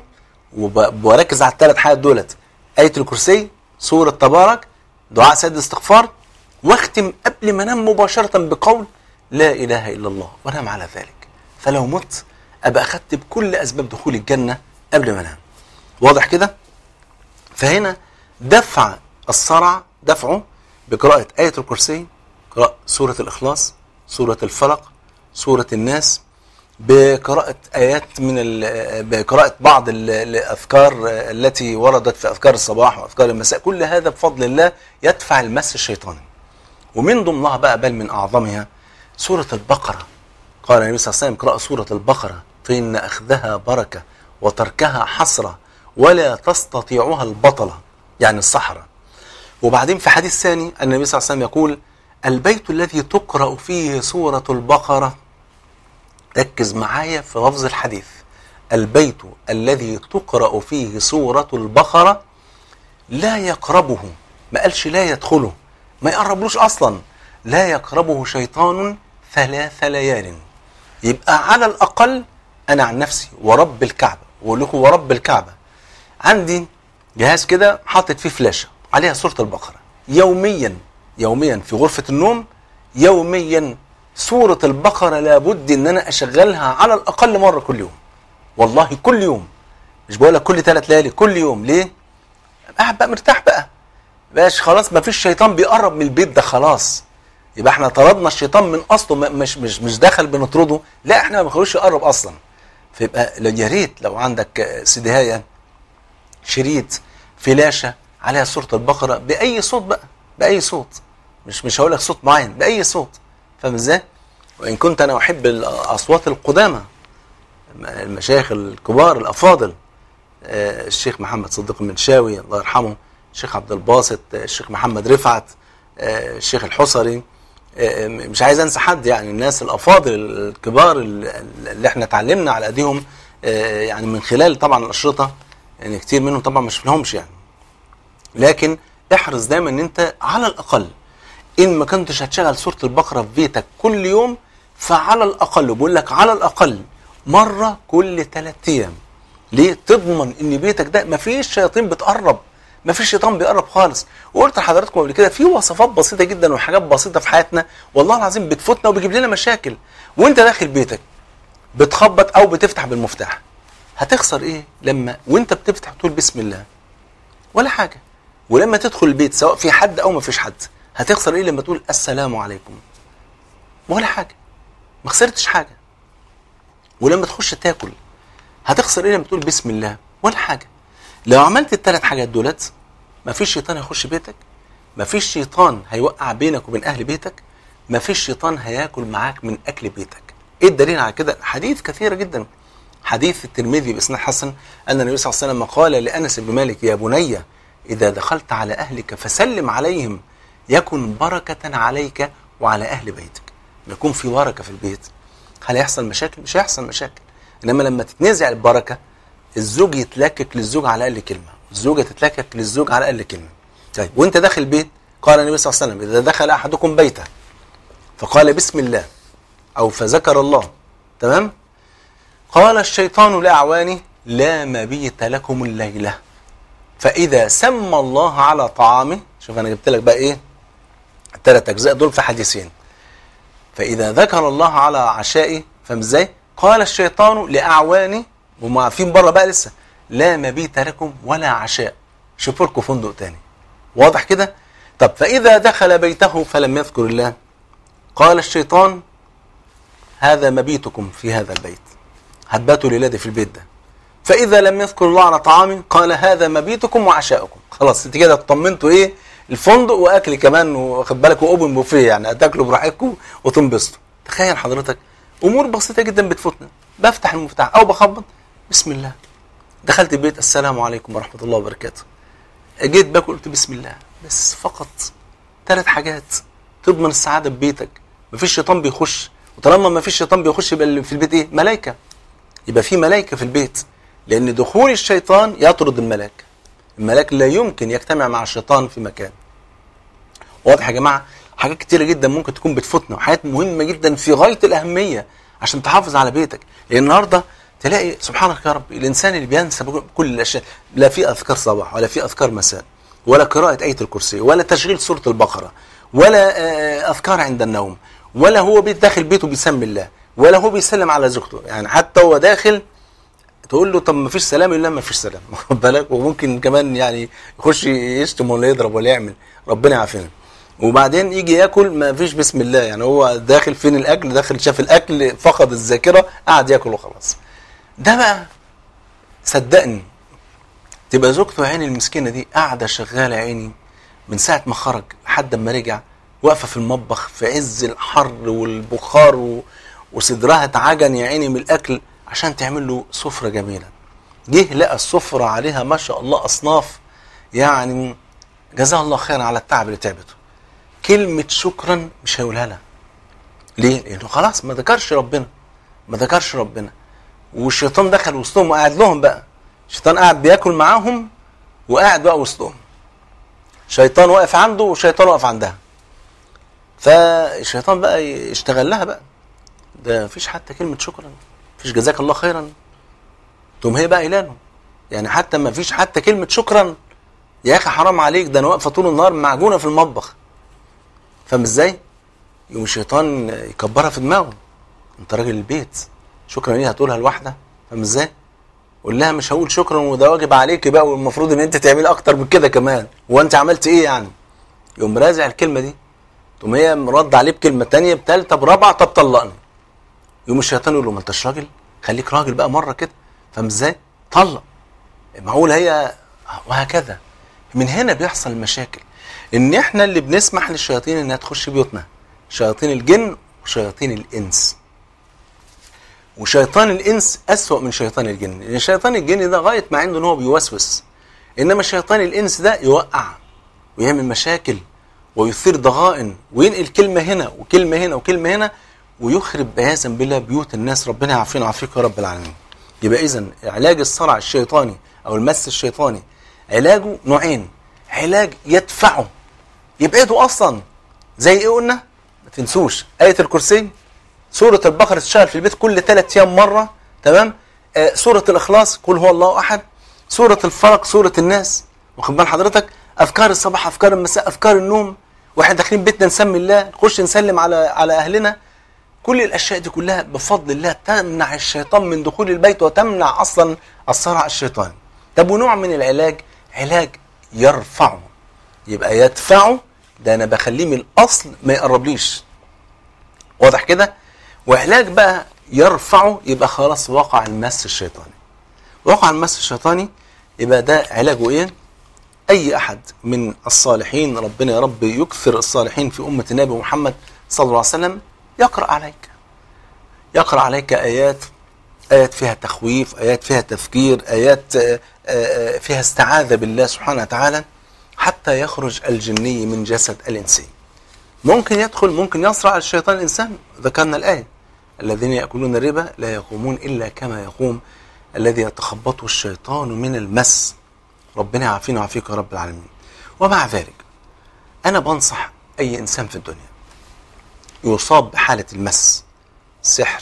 وبركز على الثلاث حاجات دولت آية الكرسي سورة تبارك دعاء سيد الاستغفار واختم قبل ما انام مباشرة بقول لا إله إلا الله وانام على ذلك فلو مت أبقى أخدت بكل أسباب دخول الجنة قبل ما انام واضح كده؟ فهنا دفع الصرع دفعه بقراءة آية الكرسي قراءة سورة الإخلاص سورة الفلق سورة الناس بقراءة آيات من ال- بقراءة بعض ال- الأذكار التي وردت في أذكار الصباح وأذكار المساء كل هذا بفضل الله يدفع المس الشيطاني ومن ضمنها بقى بل من أعظمها سورة البقرة قال النبي صلى الله عليه وسلم اقرأ سورة البقرة فإن أخذها بركة وتركها حسرة ولا تستطيعها البطلة يعني الصحراء وبعدين في حديث ثاني أن النبي صلى الله عليه وسلم يقول البيت الذي تقرأ فيه سورة البقرة ركز معايا في لفظ الحديث البيت الذي تقرأ فيه سورة البقرة لا يقربه ما قالش لا يدخله ما يقربلوش أصلا لا يقربه شيطان ثلاث ليال يبقى على الأقل أنا عن نفسي ورب الكعبة وأقول لكم ورب الكعبة عندي جهاز كده حاطط فيه فلاشة عليها سورة البقرة يوميا يوميا في غرفة النوم يوميا سورة البقرة لابد ان انا اشغلها على الاقل مرة كل يوم والله كل يوم مش بقول لك كل ثلاث ليالي كل يوم ليه قاعد بقى مرتاح بقى باش خلاص ما فيش شيطان بيقرب من البيت ده خلاص يبقى احنا طردنا الشيطان من اصله م- مش مش مش دخل بنطرده لا احنا ما بنخلوش يقرب اصلا فيبقى لو- يا ريت لو عندك آه، سدهايه شريط فلاشة عليها سورة البقرة بأي صوت بقى بأي صوت مش مش هقول لك صوت معين بأي صوت فاهم ازاي؟ وإن كنت أنا أحب الأصوات القدامى المشايخ الكبار الأفاضل آه، الشيخ محمد صديق المنشاوي الله يرحمه الشيخ عبد الباسط آه، الشيخ محمد رفعت آه، الشيخ الحصري آه، مش عايز انسى حد يعني الناس الافاضل الكبار اللي احنا اتعلمنا على ايديهم آه، يعني من خلال طبعا الاشرطه يعني كتير منهم طبعا ما شفناهمش يعني لكن احرص دايما ان انت على الاقل ان ما كنتش هتشغل سوره البقره في بيتك كل يوم فعلى الاقل بقول لك على الاقل مره كل ثلاث ايام ليه تضمن ان بيتك ده ما فيش شياطين بتقرب ما فيش شيطان بيقرب خالص وقلت لحضراتكم قبل كده في وصفات بسيطه جدا وحاجات بسيطه في حياتنا والله العظيم بتفوتنا وبتجيب لنا مشاكل وانت داخل بيتك بتخبط او بتفتح بالمفتاح هتخسر ايه لما وانت بتفتح تقول بسم الله ولا حاجه ولما تدخل البيت سواء في حد او ما فيش حد هتخسر ايه لما تقول السلام عليكم ولا حاجه ما خسرتش حاجه ولما تخش تاكل هتخسر ايه لما تقول بسم الله ولا حاجه لو عملت الثلاث حاجات دولت مفيش شيطان هيخش بيتك مفيش شيطان هيوقع بينك وبين اهل بيتك مفيش شيطان هياكل معاك من اكل بيتك ايه الدليل على كده حديث كثيره جدا حديث الترمذي باسناد حسن ان النبي صلى الله عليه وسلم قال لانس بن مالك يا بني اذا دخلت على اهلك فسلم عليهم يكن بركه عليك وعلى اهل بيتك يكون في بركه في البيت هل هيحصل مشاكل مش هيحصل مشاكل انما لما تتنزع البركه الزوج يتلكك للزوج على الاقل كلمه الزوجه تتلكك للزوج على الاقل كلمه طيب وانت داخل البيت قال النبي صلى الله عليه وسلم اذا دخل احدكم بيته فقال بسم الله او فذكر الله تمام قال الشيطان لاعوانه لا مبيت لكم الليله فاذا سمى الله على طعامه شوف انا جبت لك بقى ايه الثلاث اجزاء دول في حديثين فاذا ذكر الله على عشائه فاهم ازاي قال الشيطان لاعوانه وهم عارفين بره بقى لسه لا مبيت لكم ولا عشاء شوفوا لكم فندق تاني واضح كده طب فاذا دخل بيته فلم يذكر الله قال الشيطان هذا مبيتكم في هذا البيت هتباتوا ليلادي في البيت ده فاذا لم يذكر الله على طعام قال هذا مبيتكم وعشاؤكم خلاص انت كده اطمنتوا ايه الفندق واكل كمان واخد بالك واوبن بوفيه يعني هتاكلوا براحتكم وتنبسطوا تخيل حضرتك امور بسيطه جدا بتفوتنا بفتح المفتاح او بخبط بسم الله دخلت البيت السلام عليكم ورحمه الله وبركاته جيت باكل قلت بسم الله بس فقط ثلاث حاجات تضمن السعاده في بيتك مفيش شيطان بيخش وطالما مفيش شيطان بيخش يبقى اللي في البيت ايه ملائكه يبقى في ملائكه في البيت لان دخول الشيطان يطرد الملاك الملاك لا يمكن يجتمع مع الشيطان في مكان واضح يا جماعه حاجات كتيره جدا ممكن تكون بتفوتنا وحاجات مهمه جدا في غايه الاهميه عشان تحافظ على بيتك لان النهارده تلاقي سبحانك يا رب الانسان اللي بينسى كل الاشياء لا في اذكار صباح ولا في اذكار مساء ولا قراءه ايه الكرسي ولا تشغيل سوره البقره ولا آه، اذكار عند النوم ولا هو بيت داخل بيته بيسمي الله ولا هو بيسلم على زوجته يعني حتى هو داخل تقول له طب ما فيش سلام يقول لا ما فيش سلام واخد بالك وممكن كمان يعني يخش يشتم ولا يضرب ولا يعمل ربنا يعافينا وبعدين يجي ياكل ما فيش بسم الله يعني هو داخل فين الاكل داخل شاف الاكل فقد الذاكره قعد ياكل وخلاص ده بقى صدقني تبقى زوجته عيني المسكينه دي قاعده شغاله عيني من ساعه ما خرج لحد ما رجع واقفه في المطبخ في عز الحر والبخار و... وصدرها اتعجن يا عيني من الاكل عشان تعمل له سفره جميله جه لقى السفره عليها ما شاء الله اصناف يعني جزاها الله خيرا على التعب اللي تعبته كلمه شكرا مش هيقولها لها ليه؟ لانه خلاص ما ذكرش ربنا ما ذكرش ربنا والشيطان دخل وسطهم وقعد لهم بقى الشيطان قاعد بياكل معاهم وقاعد بقى وسطهم شيطان واقف عنده وشيطان واقف عندها فالشيطان بقى يشتغل لها بقى ده مفيش حتى كلمة شكرا مفيش جزاك الله خيرا تقوم هي بقى قايله له يعني حتى ما فيش حتى كلمة شكرا يا اخي حرام عليك ده انا واقفة طول النهار معجونة في المطبخ فاهم ازاي؟ يقوم الشيطان يكبرها في دماغه انت راجل البيت شكرا ليه هتقولها لوحدها فاهم ازاي؟ قول لها مش هقول شكرا وده واجب عليك بقى والمفروض ان انت تعملي اكتر من كده كمان وانت عملت ايه يعني؟ يقوم رازع الكلمه دي تقوم هي مرد عليه بكلمه تانية بتالتة برابعه طب طلقني يقوم الشيطان يقول له ما انتش راجل خليك راجل بقى مره كده فاهم ازاي؟ طلق معقول هي وهكذا من هنا بيحصل المشاكل ان احنا اللي بنسمح للشياطين انها تخش بيوتنا شياطين الجن وشياطين الانس وشيطان الانس اسوأ من شيطان الجن لان شيطان الجن ده غايه ما عنده ان هو بيوسوس انما شيطان الانس ده يوقع ويعمل مشاكل ويثير ضغائن وينقل كلمه هنا وكلمه هنا وكلمه هنا ويخرب عياذا بالله بيوت الناس ربنا يعافينا ويعافيك يا رب العالمين يبقى اذا علاج الصرع الشيطاني او المس الشيطاني علاجه نوعين علاج يدفعه يبعده اصلا زي ايه قلنا ما تنسوش ايه الكرسي سورة البقرة تشتغل في البيت كل ثلاث أيام مرة تمام آه سورة الإخلاص قل هو الله أحد سورة الفلق سورة الناس واخد بال حضرتك أفكار الصباح أفكار المساء أفكار النوم واحنا داخلين بيتنا نسمي الله نخش نسلم على على أهلنا كل الأشياء دي كلها بفضل الله تمنع الشيطان من دخول البيت وتمنع أصلا الصرع الشيطاني طب ونوع من العلاج علاج يرفعه يبقى يدفعه ده أنا بخليه من الأصل ما يقربليش واضح كده وعلاج بقى يرفعه يبقى خلاص وقع المس الشيطاني وقع المس الشيطاني يبقى ده علاجه ايه اي احد من الصالحين ربنا يا رب يكثر الصالحين في امه النبي محمد صلى الله عليه وسلم يقرا عليك يقرا عليك ايات ايات فيها تخويف ايات فيها تفكير ايات فيها استعاذه بالله سبحانه وتعالى حتى يخرج الجني من جسد الانسي ممكن يدخل ممكن يصرع الشيطان الانسان ذكرنا الايه الذين ياكلون الربا لا يقومون الا كما يقوم الذي يتخبطه الشيطان من المس ربنا يعافينا ويعافيك يا رب العالمين ومع ذلك انا بنصح اي انسان في الدنيا يصاب بحاله المس سحر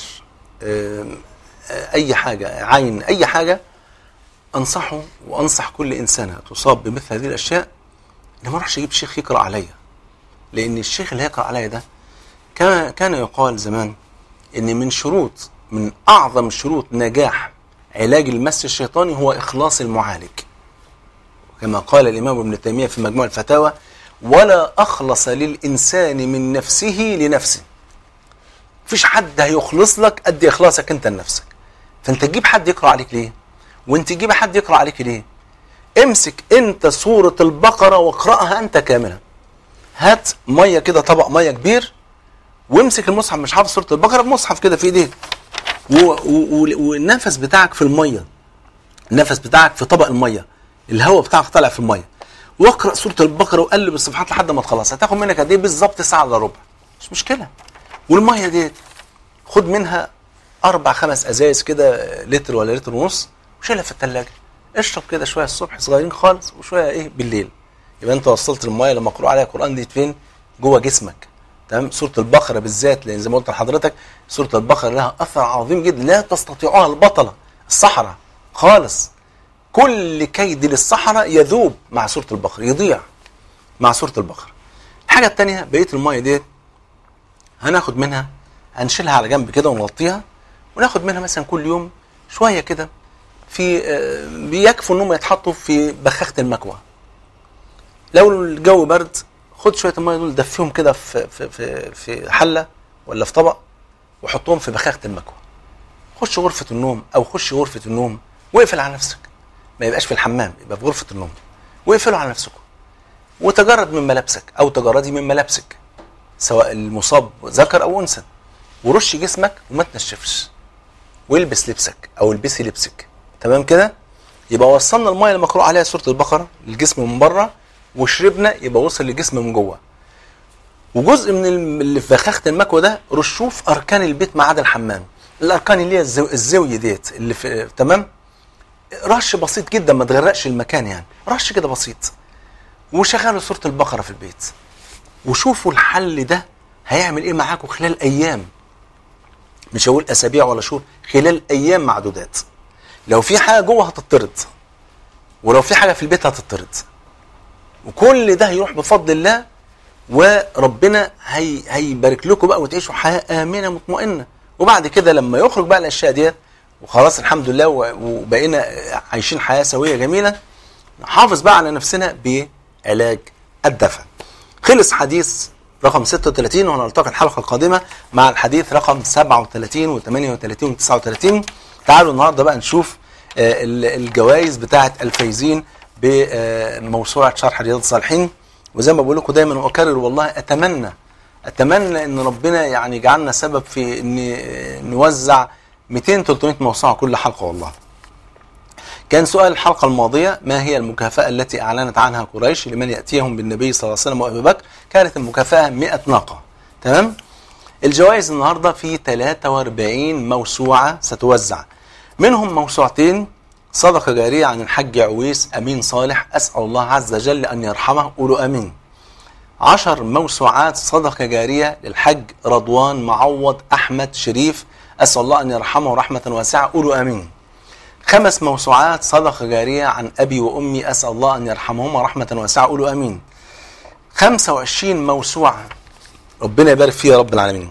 اي حاجه عين اي حاجه انصحه وانصح كل انسانه تصاب بمثل هذه الاشياء ان ما اروحش اجيب شيخ يقرا عليا لان الشيخ اللي هيقرا عليا ده كان كان يقال زمان ان من شروط من اعظم شروط نجاح علاج المس الشيطاني هو اخلاص المعالج كما قال الامام ابن تيميه في مجموع الفتاوى ولا اخلص للانسان من نفسه لنفسه مفيش حد هيخلص لك قد اخلاصك انت لنفسك فانت تجيب حد يقرا عليك ليه وانت تجيب حد يقرا عليك ليه امسك انت سوره البقره واقراها انت كامله هات ميه كده طبق ميه كبير وامسك المصحف مش حافظ سوره البقره بمصحف كده في ايديك والنفس بتاعك في الميه النفس بتاعك في طبق الميه الهواء بتاعك طالع في الميه واقرا سوره البقره وقلب الصفحات لحد ما تخلص هتاخد منك قد ايه بالظبط ساعه الا ربع مش مشكله والميه ديت خد منها اربع خمس ازايز كده لتر ولا لتر ونص وشيلها في الثلاجه اشرب كده شويه الصبح صغيرين خالص وشويه ايه بالليل يبقى انت وصلت الميه لما مقروء عليها القران دي فين جوه جسمك تمام سوره البقره بالذات لان زي ما قلت لحضرتك سوره البقره لها اثر عظيم جدا لا تستطيعها البطله الصحراء خالص كل كيد للصحراء يذوب مع سوره البقره يضيع مع سوره البقره الحاجه الثانيه بقيه الميه ديت هناخد منها هنشيلها على جنب كده ونغطيها وناخد منها مثلا كل يوم شويه كده في بيكفوا انهم يتحطوا في بخاخه المكوى لو الجو برد خد شويه الميه دول دفيهم كده في في في في حله ولا في طبق وحطهم في بخاخه المكوى خش غرفه النوم او خش غرفه النوم واقفل على نفسك ما يبقاش في الحمام يبقى في غرفه النوم واقفلوا على نفسكم وتجرد من ملابسك او تجردي من ملابسك سواء المصاب ذكر او انثى ورش جسمك وما تنشفش والبس لبسك او البسي لبسك تمام كده يبقى وصلنا الميه اللي مقروء عليها سوره البقره للجسم من بره وشربنا يبقى وصل للجسم من جوه وجزء من الم- اللي في بخاخه المكوى ده رشوه في اركان البيت ما عدا الحمام الاركان اللي هي الزو... الزاويه ديت اللي في تمام رش بسيط جدا ما تغرقش المكان يعني رش كده بسيط وشغلوا سوره البقره في البيت وشوفوا الحل ده هيعمل ايه معاكم خلال ايام مش هقول اسابيع ولا شهور خلال ايام معدودات لو في حاجه جوه هتطرد ولو في حاجه في البيت هتطرد وكل ده هيروح بفضل الله وربنا هي هيبارك لكم بقى وتعيشوا حياه امنه مطمئنه وبعد كده لما يخرج بقى الاشياء ديت وخلاص الحمد لله و- وبقينا عايشين حياه سويه جميله نحافظ بقى على نفسنا بعلاج الدفع خلص حديث رقم 36 وهنلتقي الحلقه القادمه مع الحديث رقم 37 و38 و39 تعالوا النهارده بقى نشوف آه، ال- الجوائز بتاعه الفايزين بموسوعه شرح رياض الصالحين وزي ما بقول لكم دايما واكرر والله اتمنى اتمنى ان ربنا يعني يجعلنا سبب في ان آه، نوزع 200 300 موسوعه كل حلقه والله كان سؤال الحلقة الماضية ما هي المكافأة التي أعلنت عنها قريش لمن يأتيهم بالنبي صلى الله عليه وسلم وأبي بكر كانت المكافأة 100 ناقة تمام الجوائز النهاردة في 43 موسوعة ستوزع منهم موسوعتين صدقة جارية عن الحج عويس أمين صالح أسأل الله عز وجل أن يرحمه قولوا أمين عشر موسوعات صدقة جارية للحج رضوان معوض أحمد شريف أسأل الله أن يرحمه رحمة واسعة قولوا آمين خمس موسوعات صدقة جارية عن أبي وأمي أسأل الله أن يرحمهما رحمة واسعة قولوا آمين 25 موسوعة ربنا يبارك فيها يا رب العالمين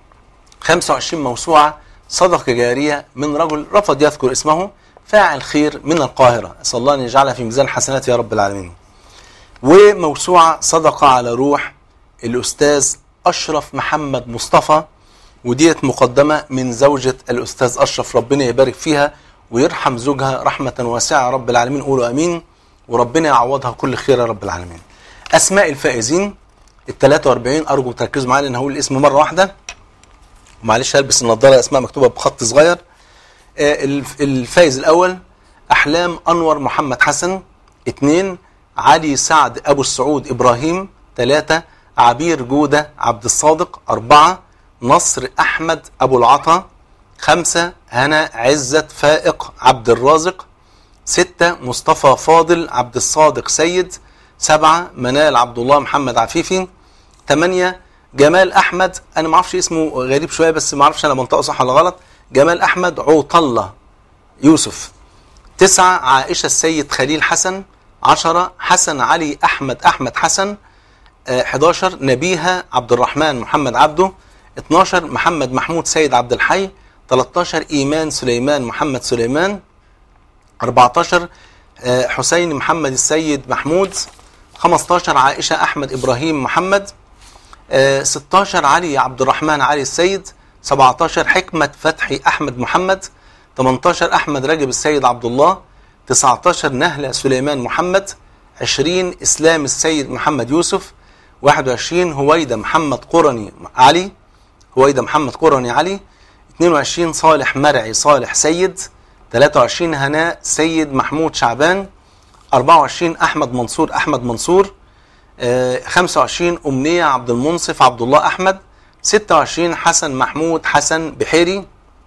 25 موسوعة صدقة جارية من رجل رفض يذكر اسمه فاعل خير من القاهرة أسأل الله أن يجعلها في ميزان حسنات يا رب العالمين وموسوعة صدقة على روح الأستاذ أشرف محمد مصطفى وديت مقدمة من زوجة الأستاذ أشرف ربنا يبارك فيها ويرحم زوجها رحمة واسعة يا رب العالمين قولوا أمين وربنا يعوضها كل خير يا رب العالمين أسماء الفائزين ال 43 أرجو تركزوا معايا لأن هقول الاسم مرة واحدة معلش هلبس النضارة أسماء مكتوبة بخط صغير آه، الف- الفائز الأول أحلام أنور محمد حسن اثنين علي سعد أبو السعود إبراهيم ثلاثة عبير جودة عبد الصادق أربعة نصر أحمد أبو العطا خمسة هنا عزت فائق عبد الرازق ستة مصطفى فاضل عبد الصادق سيد سبعة منال عبد الله محمد عفيفي ثمانية جمال أحمد أنا ما اعرفش اسمه غريب شوية بس ما اعرفش أنا منطقه صح ولا غلط جمال أحمد عوطلة يوسف تسعة عائشة السيد خليل حسن عشرة حسن علي أحمد أحمد حسن آه، 11 نبيها عبد الرحمن محمد عبده 12 محمد محمود سيد عبد الحي 13 إيمان سليمان محمد سليمان 14 آه، حسين محمد السيد محمود 15 عائشة أحمد إبراهيم محمد آه، 16 علي عبد الرحمن علي السيد 17 حكمة فتحي أحمد محمد 18 أحمد رجب السيد عبد الله 19 نهلة سليمان محمد 20 إسلام السيد محمد يوسف 21 هويدا محمد قرني علي هويدا محمد قرني علي 22 صالح مرعي صالح سيد 23 هناء سيد محمود شعبان 24 أحمد منصور أحمد منصور آه، 25 أمنية عبد المنصف عبد الله أحمد 26 حسن محمود حسن بحيري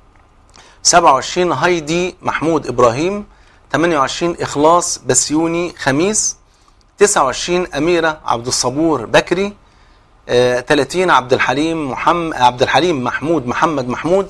27 هايدي محمود إبراهيم 28 إخلاص بسيوني خميس 29 أميرة عبد الصبور بكري آه، 30 عبد الحليم محمد عبد الحليم محمود محمد محمود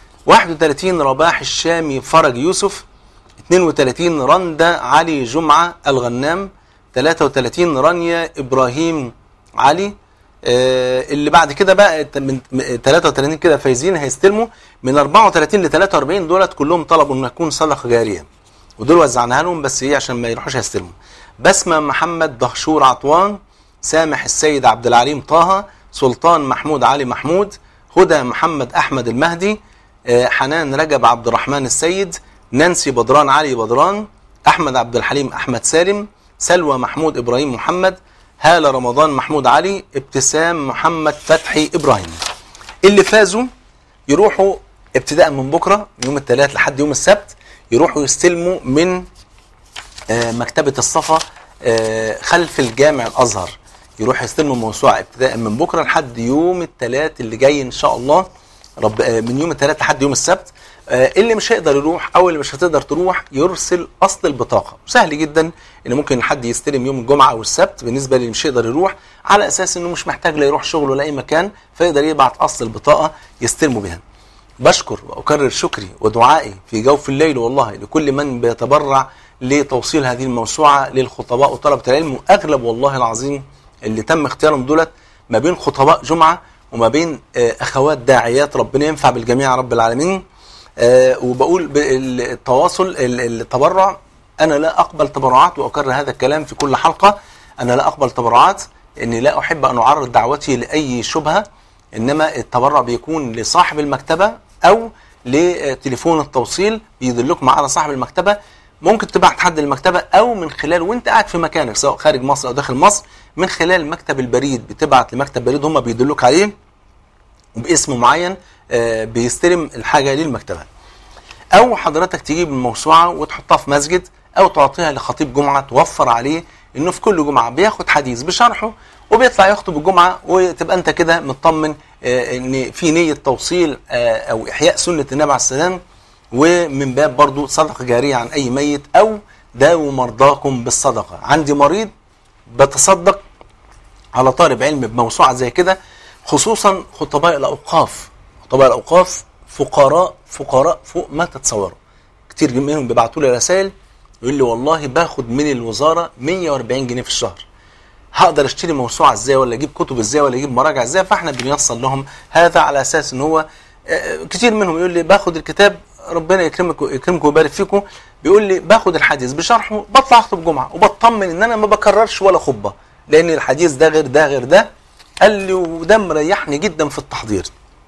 31 رباح الشامي فرج يوسف 32 رندا علي جمعة الغنام 33 رانيا إبراهيم علي آه، اللي بعد كده بقى ت- من م- 33 كده فايزين هيستلموا من 34 ل 43 دولت كلهم طلبوا ان تكون صدقه جاريه ودول وزعناها لهم بس ايه عشان ما يروحوش هيستلموا بسمه محمد دهشور عطوان سامح السيد عبد العليم طه سلطان محمود علي محمود هدى محمد أحمد المهدي آه، حنان رجب عبد الرحمن السيد نانسي بدران علي بدران أحمد عبد الحليم أحمد سالم سلوى محمود إبراهيم محمد هالة رمضان محمود علي ابتسام محمد فتحي إبراهيم اللي فازوا يروحوا ابتداء من بكرة يوم الثلاث لحد يوم السبت يروحوا يستلموا من آه، مكتبة الصفا آه، خلف الجامع الأزهر يروح يستلموا الموسوعة ابتداء من بكرة لحد يوم الثلاث اللي جاي إن شاء الله رب آه، من يوم الثلاث لحد يوم السبت آه، اللي مش هيقدر يروح او اللي مش هتقدر تروح يرسل اصل البطاقه سهل جدا ان ممكن حد يستلم يوم الجمعه او السبت بالنسبه للي مش هيقدر يروح على اساس انه مش محتاج لا يروح شغله ولا اي مكان فيقدر يبعت اصل البطاقه يستلموا بها بشكر واكرر شكري ودعائي في جوف الليل والله لكل من بيتبرع لتوصيل هذه الموسوعه للخطباء وطلبه العلم واغلب والله العظيم اللي تم اختيارهم دولت ما بين خطباء جمعه وما بين آه، اخوات داعيات ربنا ينفع بالجميع يا رب العالمين آه، وبقول بالتواصل ال- التبرع انا لا اقبل تبرعات واكرر هذا الكلام في كل حلقه انا لا اقبل تبرعات اني لا احب ان اعرض دعوتي لاي شبهه انما التبرع بيكون لصاحب المكتبه او لتليفون التوصيل بيدلكم على صاحب المكتبه ممكن تبعت حد للمكتبه او من خلال وانت قاعد في مكانك سواء خارج مصر او داخل مصر من خلال مكتب البريد بتبعت لمكتب بريد هم بيدلوك عليه وباسم معين آه، بيستلم الحاجه للمكتبه او حضرتك تجيب الموسوعه وتحطها في مسجد او تعطيها لخطيب جمعه توفر عليه انه في كل جمعه بياخد حديث بشرحه وبيطلع يخطب الجمعه وتبقى انت كده مطمن آه، ان في نيه توصيل آه، او احياء سنه النبي عليه السلام ومن باب برضو صدقه جاريه عن اي ميت او داووا مرضاكم بالصدقه عندي مريض بتصدق على طالب علم بموسوعه زي كده خصوصا خطباء الاوقاف خطباء الاوقاف فقراء فقراء فوق ما تتصوروا كتير منهم بيبعتوا لي رسائل يقول لي والله باخد من الوزاره 140 جنيه في الشهر هقدر اشتري موسوعه ازاي ولا اجيب كتب ازاي ولا اجيب مراجع ازاي فاحنا بنوصل لهم هذا على اساس ان هو آه، كتير منهم يقول لي باخد الكتاب ربنا يكرمك يكرمكم ويبارك فيكم بيقول لي باخد الحديث بشرحه بطلع اخطب جمعه وبطمن ان انا ما بكررش ولا خطبه لان الحديث ده غير ده غير ده قال لي وده مريحني جدا في التحضير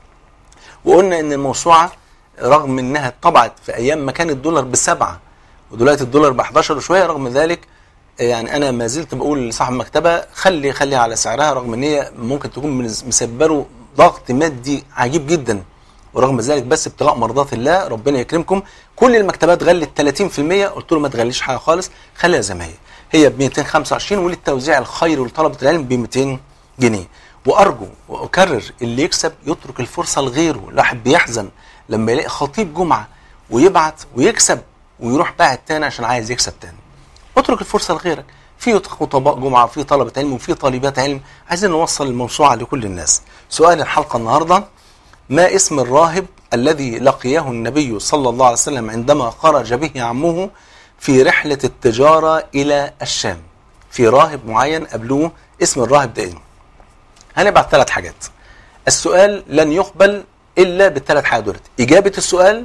وقلنا ان الموسوعه رغم انها اتطبعت في ايام ما كان الدولار بسبعه ودلوقتي الدولار ب 11 وشويه رغم ذلك يعني انا ما زلت بقول لصاحب المكتبه خلي خليها على سعرها رغم ان هي ممكن تكون من- مسببه ضغط مادي عجيب جدا ورغم ذلك بس ابتغاء مرضات الله ربنا يكرمكم كل المكتبات غلت 30% قلت له ما تغليش حاجه خالص خليها زي ما هي هي ب 225 وللتوزيع الخير ولطلبه العلم ب 200 جنيه وارجو واكرر اللي يكسب يترك الفرصه لغيره الواحد بيحزن لما يلاقي خطيب جمعه ويبعت ويكسب ويروح باعت تاني عشان عايز يكسب تاني اترك الفرصه لغيرك في خطباء جمعه في طلبه علم وفي طالبات علم عايزين نوصل الموسوعه لكل الناس سؤال الحلقه النهارده ما اسم الراهب الذي لقيه النبي صلى الله عليه وسلم عندما خرج به عمه في رحله التجاره الى الشام في راهب معين قابلوه اسم الراهب ده ايه هنبعت ثلاث حاجات السؤال لن يقبل الا بالثلاث حاجات دولت اجابه السؤال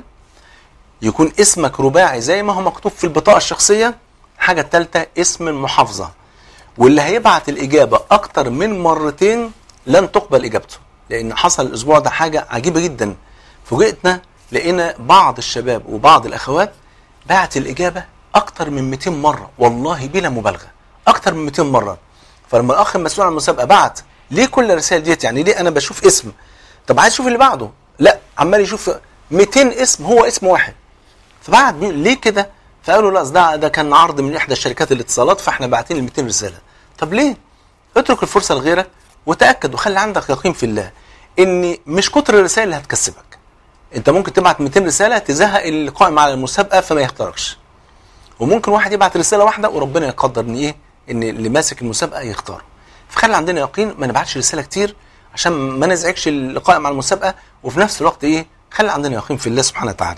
يكون اسمك رباعي زي ما هو مكتوب في البطاقه الشخصيه الحاجه الثالثه اسم المحافظه واللي هيبعت الاجابه اكتر من مرتين لن تقبل اجابته لان حصل الاسبوع ده حاجه عجيبه جدا فوجئتنا لقينا بعض الشباب وبعض الاخوات بعت الاجابه اكتر من 200 مره والله بلا مبالغه اكتر من 200 مره فلما الاخ المسؤول عن المسابقه بعت ليه كل الرسائل ديت يعني ليه انا بشوف اسم طب عايز اشوف اللي بعده لا عمال يشوف 200 اسم هو اسم واحد فبعت بيقول ليه كده فقالوا لا أصل ده ده كان عرض من احدى شركات الاتصالات فاحنا باعتين ال 200 رساله طب ليه اترك الفرصه لغيرك وتاكد وخلي عندك يقين في الله ان مش كتر الرسائل اللي هتكسبك انت ممكن تبعت 200 رساله تزهق اللي قائم على المسابقه فما يختاركش وممكن واحد يبعت رساله واحده وربنا يقدر ان ايه ان اللي ماسك المسابقه يختاره فخلي عندنا يقين ما نبعتش رساله كتير عشان ما نزعجش اللي قائم على المسابقه وفي نفس الوقت ايه خلي عندنا يقين في الله سبحانه وتعالى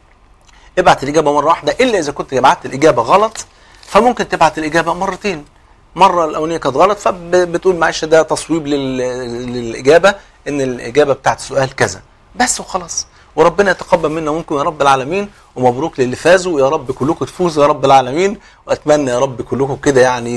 ابعت الاجابه مره واحده الا اذا كنت بعت الاجابه غلط فممكن تبعت الاجابه مرتين مره الاولانيه كانت غلط فبتقول معلش ده تصويب لل... للاجابه ان الاجابه بتاعت السؤال كذا بس وخلاص وربنا يتقبل منا ومنكم يا رب العالمين ومبروك للي فازوا ويا رب كلكم تفوزوا يا رب العالمين واتمنى يا رب كلكم كده يعني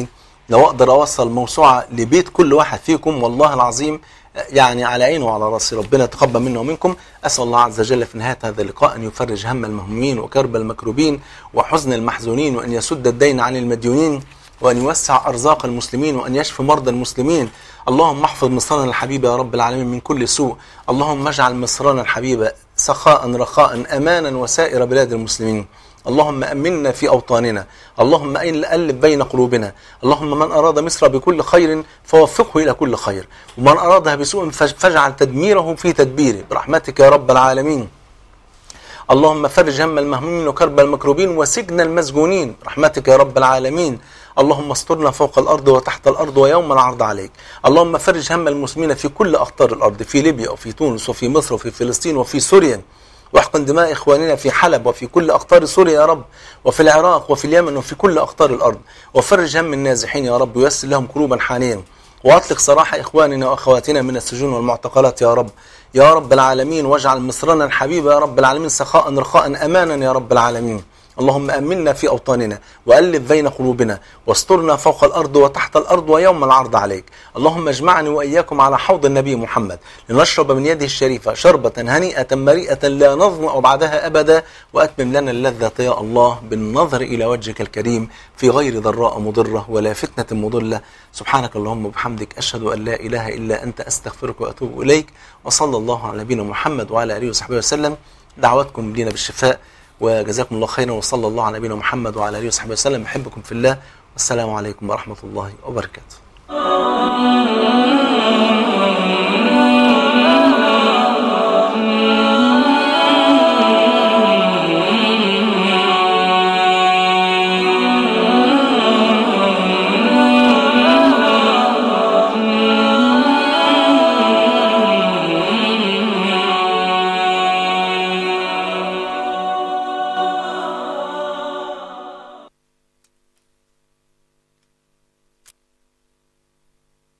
لو اقدر اوصل موسوعه لبيت كل واحد فيكم والله العظيم يعني على عيني وعلى راسي ربنا يتقبل منا ومنكم اسال الله عز وجل في نهايه هذا اللقاء ان يفرج هم المهمومين وكرب المكروبين وحزن المحزونين وان يسد الدين عن المديونين وأن يوسع أرزاق المسلمين وأن يشفي مرضى المسلمين اللهم احفظ مصرنا الحبيب يا رب العالمين من كل سوء اللهم اجعل مصرنا الحبيبة سخاء رخاء أمانا وسائر بلاد المسلمين اللهم أمنا في أوطاننا اللهم ألف بين قلوبنا اللهم من أراد مصر بكل خير فوفقه إلى كل خير ومن أرادها بسوء فاجعل تدميره في تدبيره برحمتك يا رب العالمين اللهم فرج هم المهمومين وكرب المكروبين وسجن المسجونين رحمتك يا رب العالمين اللهم استرنا فوق الأرض وتحت الأرض ويوم العرض عليك اللهم فرج هم المسلمين في كل أقطار الأرض في ليبيا وفي تونس وفي مصر وفي فلسطين وفي سوريا واحقن دماء إخواننا في حلب وفي كل أقطار سوريا يا رب وفي العراق وفي اليمن وفي كل أقطار الأرض وفرج هم النازحين يا رب ويسر لهم كروبا حانيا وأطلق سراح إخواننا وأخواتنا من السجون والمعتقلات يا رب يا رب العالمين واجعل مصرنا الحبيبة يا رب العالمين سخاء رخاء أمانا يا رب العالمين اللهم أمنا في أوطاننا وألف بين قلوبنا واسترنا فوق الأرض وتحت الأرض ويوم العرض عليك اللهم اجمعني وإياكم على حوض النبي محمد لنشرب من يده الشريفة شربة هنيئة مريئة لا نظمأ بعدها أبدا وأتمم لنا اللذة يا الله بالنظر إلى وجهك الكريم في غير ضراء مضرة ولا فتنة مضلة سبحانك اللهم وبحمدك أشهد أن لا إله إلا أنت أستغفرك وأتوب إليك وصلى الله على نبينا محمد وعلى آله وصحبه وسلم دعواتكم لنا بالشفاء وجزاكم الله خيرا وصلى الله على نبينا محمد وعلى اله وصحبه وسلم بحبكم في الله والسلام عليكم ورحمه الله وبركاته